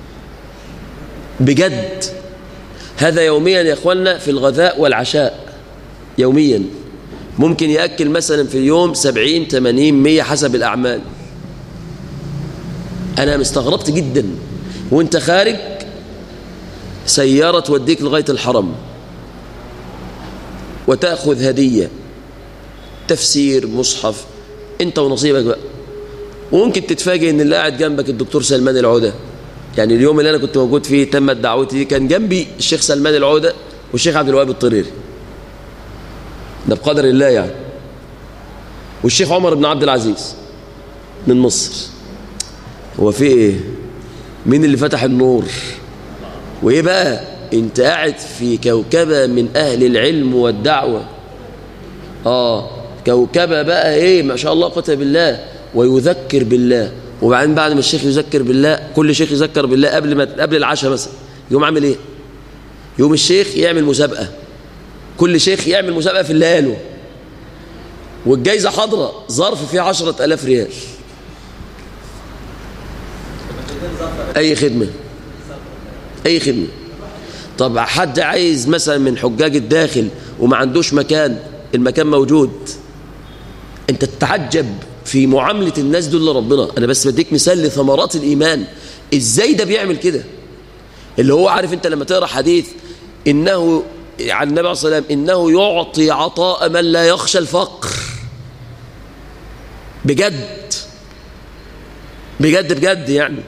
بجد هذا يوميا يا اخوانا في الغذاء والعشاء يوميا ممكن يأكل مثلا في اليوم سبعين تمانين مية حسب الأعمال أنا مستغربت جدا وانت خارج سيارة توديك لغاية الحرم وتأخذ هدية تفسير مصحف انت ونصيبك بقى وممكن تتفاجئ ان اللي قاعد جنبك الدكتور سلمان العودة يعني اليوم اللي انا كنت موجود فيه تمت دعوتي دي كان جنبي الشيخ سلمان العودة والشيخ عبد الوهاب الطريري ده بقدر الله يعني والشيخ عمر بن عبد العزيز من مصر هو في ايه مين اللي فتح النور وايه بقى انت قاعد في كوكبة من اهل العلم والدعوة اه كوكبة بقى ايه ما شاء الله قتل بالله ويذكر بالله وبعدين بعد ما الشيخ يذكر بالله كل شيخ يذكر بالله قبل ما قبل العشاء مثلا يقوم عامل ايه يوم الشيخ يعمل مسابقة كل شيخ يعمل مسابقة في اللي قاله والجايزة حاضرة ظرف فيه عشرة ألاف ريال أي خدمة أي خدمة طب حد عايز مثلا من حجاج الداخل وما عندوش مكان المكان موجود انت تتعجب في معاملة الناس دول لربنا انا بس بديك مثال لثمرات الايمان ازاي ده بيعمل كده اللي هو عارف انت لما تقرا حديث انه عن النبي عليه الصلاه والسلام انه يعطي عطاء من لا يخشى الفقر بجد بجد بجد يعني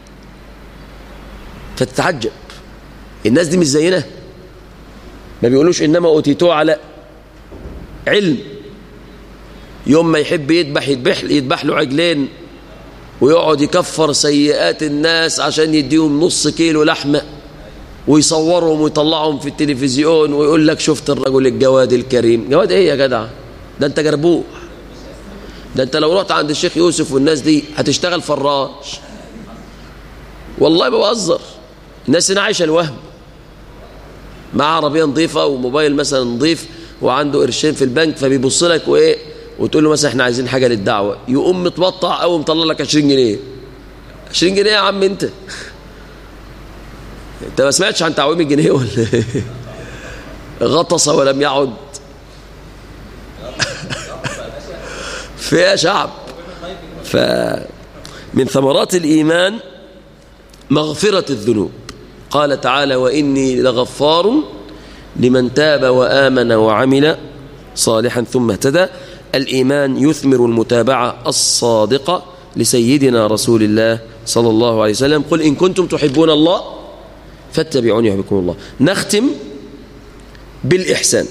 فتتعجب الناس دي مش زينا ما بيقولوش انما اوتيتوه على علم يوم ما يحب يذبح يذبح يذبح له عجلين ويقعد يكفر سيئات الناس عشان يديهم نص كيلو لحمه ويصورهم ويطلعهم في التلفزيون ويقول لك شفت الرجل الجواد الكريم جواد ايه يا جدع ده انت جربوح ده انت لو رحت عند الشيخ يوسف والناس دي هتشتغل فراش والله ببهزر الناس هنا عايشه الوهم مع عربيه نظيفه وموبايل مثلا نظيف وعنده قرشين في البنك فبيبص لك وايه وتقول له مثلا احنا عايزين حاجه للدعوه يقوم متبطع او مطلع لك 20 جنيه 20 جنيه يا عم انت انت ما سمعتش عن تعويم الجنيه ولا ايه؟ غطس ولم يعد فيها شعب فمن ثمرات الإيمان مغفرة الذنوب قال تعالى وإني لغفار لمن تاب وآمن وعمل صالحا ثم اهتدى الإيمان يثمر المتابعة الصادقة لسيدنا رسول الله صلى الله عليه وسلم قل إن كنتم تحبون الله فاتبعوني يحبكم الله نختم بالإحسان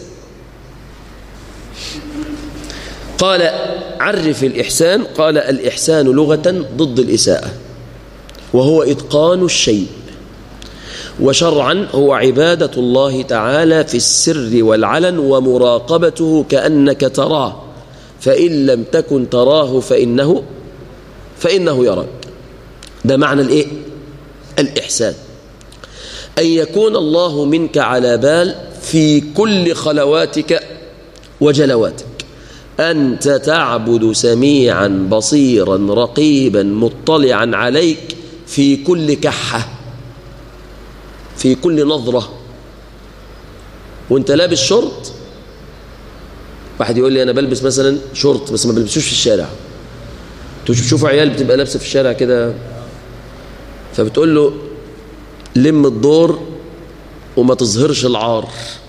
قال عرف الإحسان قال الإحسان لغة ضد الإساءة وهو إتقان الشيء وشرعا هو عبادة الله تعالى في السر والعلن ومراقبته كأنك تراه فإن لم تكن تراه فإنه فإنه يراك ده معنى الإيه؟ الإحسان أن يكون الله منك على بال في كل خلواتك وجلواتك أنت تعبد سميعا بصيرا رقيبا مطلعا عليك في كل كحة في كل نظرة وانت لابس شورت واحد يقول لي أنا بلبس مثلا شورت بس ما بلبسوش في الشارع تشوفوا عيال بتبقى لابسة في الشارع كده فبتقول له لم الدور وما تظهرش العار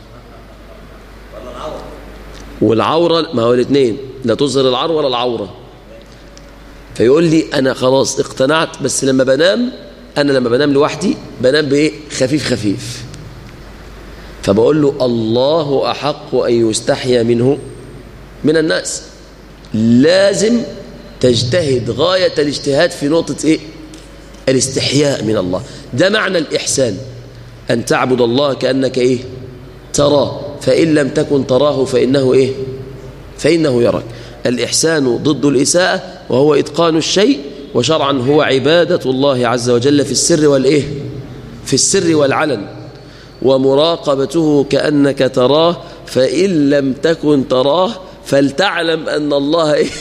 والعورة ما هو الاثنين لا تظهر العار ولا العورة فيقول لي أنا خلاص اقتنعت بس لما بنام أنا لما بنام لوحدي بنام بإيه خفيف خفيف فبقول له الله أحق أن يستحيا منه من الناس لازم تجتهد غاية الاجتهاد في نقطة إيه الاستحياء من الله ده معنى الإحسان أن تعبد الله كأنك إيه تراه فإن لم تكن تراه فإنه إيه فإنه يراك الإحسان ضد الإساءة وهو إتقان الشيء وشرعا هو عبادة الله عز وجل في السر والإيه في السر والعلن ومراقبته كأنك تراه فإن لم تكن تراه فلتعلم أن الله إيه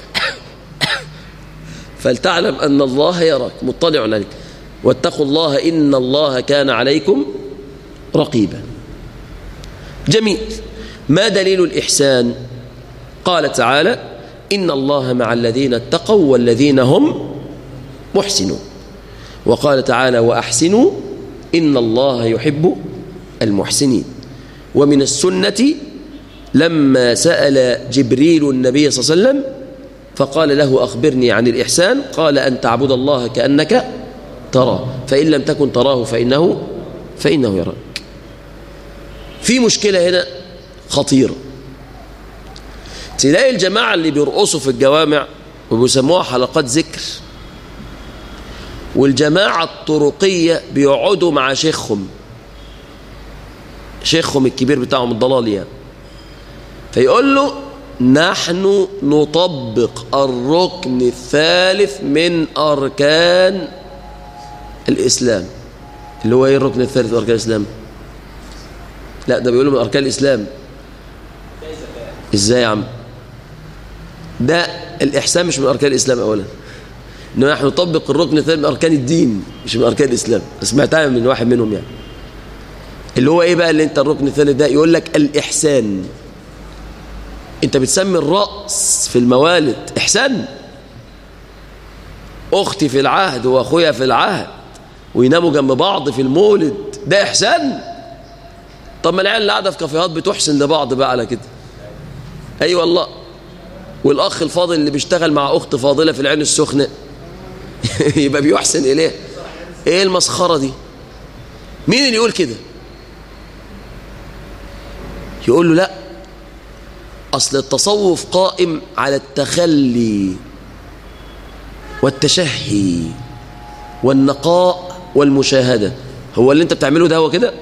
فلتعلم أن الله يراك مطلع عليك واتقوا الله إن الله كان عليكم رقيبا جميل ما دليل الإحسان قال تعالى إن الله مع الذين اتقوا والذين هم محسنون وقال تعالى وأحسنوا إن الله يحب المحسنين ومن السنة لما سأل جبريل النبي صلى الله عليه وسلم فقال له أخبرني عن الإحسان قال أن تعبد الله كأنك تراه فإن لم تكن تراه فإنه فإنه يراك في مشكلة هنا خطيرة تلاقي الجماعة اللي بيرقصوا في الجوامع وبيسموها حلقات ذكر والجماعة الطرقية بيقعدوا مع شيخهم شيخهم الكبير بتاعهم الضلال يعني فيقول له نحن نطبق الركن الثالث من أركان الإسلام اللي هو ايه الركن الثالث من أركان الإسلام لا ده بيقولوا من أركان الإسلام إزاي يا عم ده الإحسان مش من أركان الإسلام أولا إنما نحن نطبق الركن الثالث من أركان الدين مش من أركان الإسلام سمعتها من واحد منهم يعني اللي هو إيه بقى اللي أنت الركن الثالث ده يقول لك الإحسان أنت بتسمي الرأس في الموالد إحسان أختي في العهد وأخويا في العهد ويناموا جنب بعض في المولد ده إحسان طب ما العيال اللي قاعده في كافيهات بتحسن لبعض بقى على كده اي أيوة والله والاخ الفاضل اللي بيشتغل مع اخت فاضله في العين السخنه يبقى بيحسن اليه ايه المسخره دي مين اللي يقول كده يقول له لا اصل التصوف قائم على التخلي والتشهي والنقاء والمشاهده هو اللي انت بتعمله ده هو كده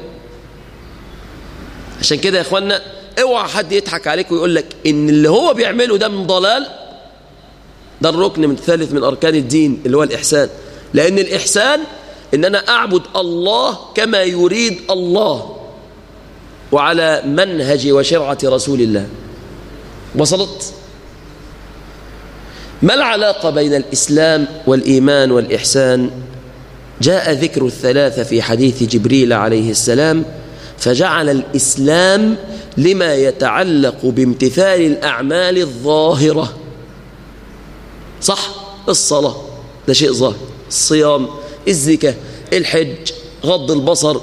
عشان كده يا اخوانا اوعى حد يضحك عليك ويقول لك ان اللي هو بيعمله ده من ضلال ده الركن من الثالث من اركان الدين اللي هو الاحسان لان الاحسان ان انا اعبد الله كما يريد الله وعلى منهج وشرعه رسول الله وصلت ما العلاقة بين الإسلام والإيمان والإحسان جاء ذكر الثلاثة في حديث جبريل عليه السلام فجعل الإسلام لما يتعلق بامتثال الأعمال الظاهرة صح الصلاة ده شيء ظاهر الصيام الزكاة الحج غض البصر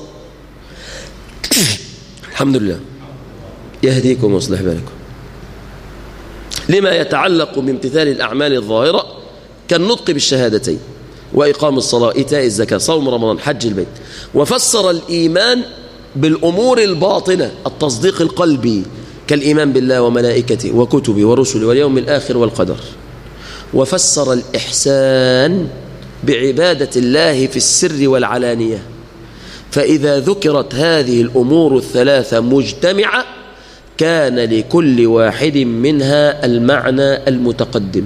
الحمد لله يهديكم ويصلح بالكم لما يتعلق بامتثال الأعمال الظاهرة كالنطق بالشهادتين وإقام الصلاة إيتاء الزكاة صوم رمضان حج البيت وفسر الإيمان بالأمور الباطنة التصديق القلبي كالإيمان بالله وملائكته وكتبه ورسله واليوم الآخر والقدر وفسر الإحسان بعبادة الله في السر والعلانية فإذا ذكرت هذه الأمور الثلاثة مجتمعة كان لكل واحد منها المعنى المتقدم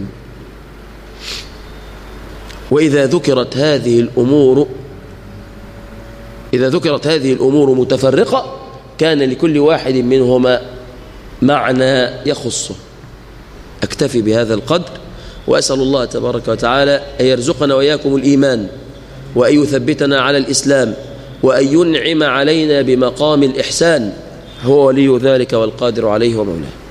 وإذا ذكرت هذه الأمور إذا ذكرت هذه الأمور متفرقة كان لكل واحد منهما معنى يخصه أكتفي بهذا القدر وأسأل الله تبارك وتعالى أن يرزقنا وإياكم الإيمان وأن يثبتنا على الإسلام وأن ينعم علينا بمقام الإحسان هو ولي ذلك والقادر عليه ومولاه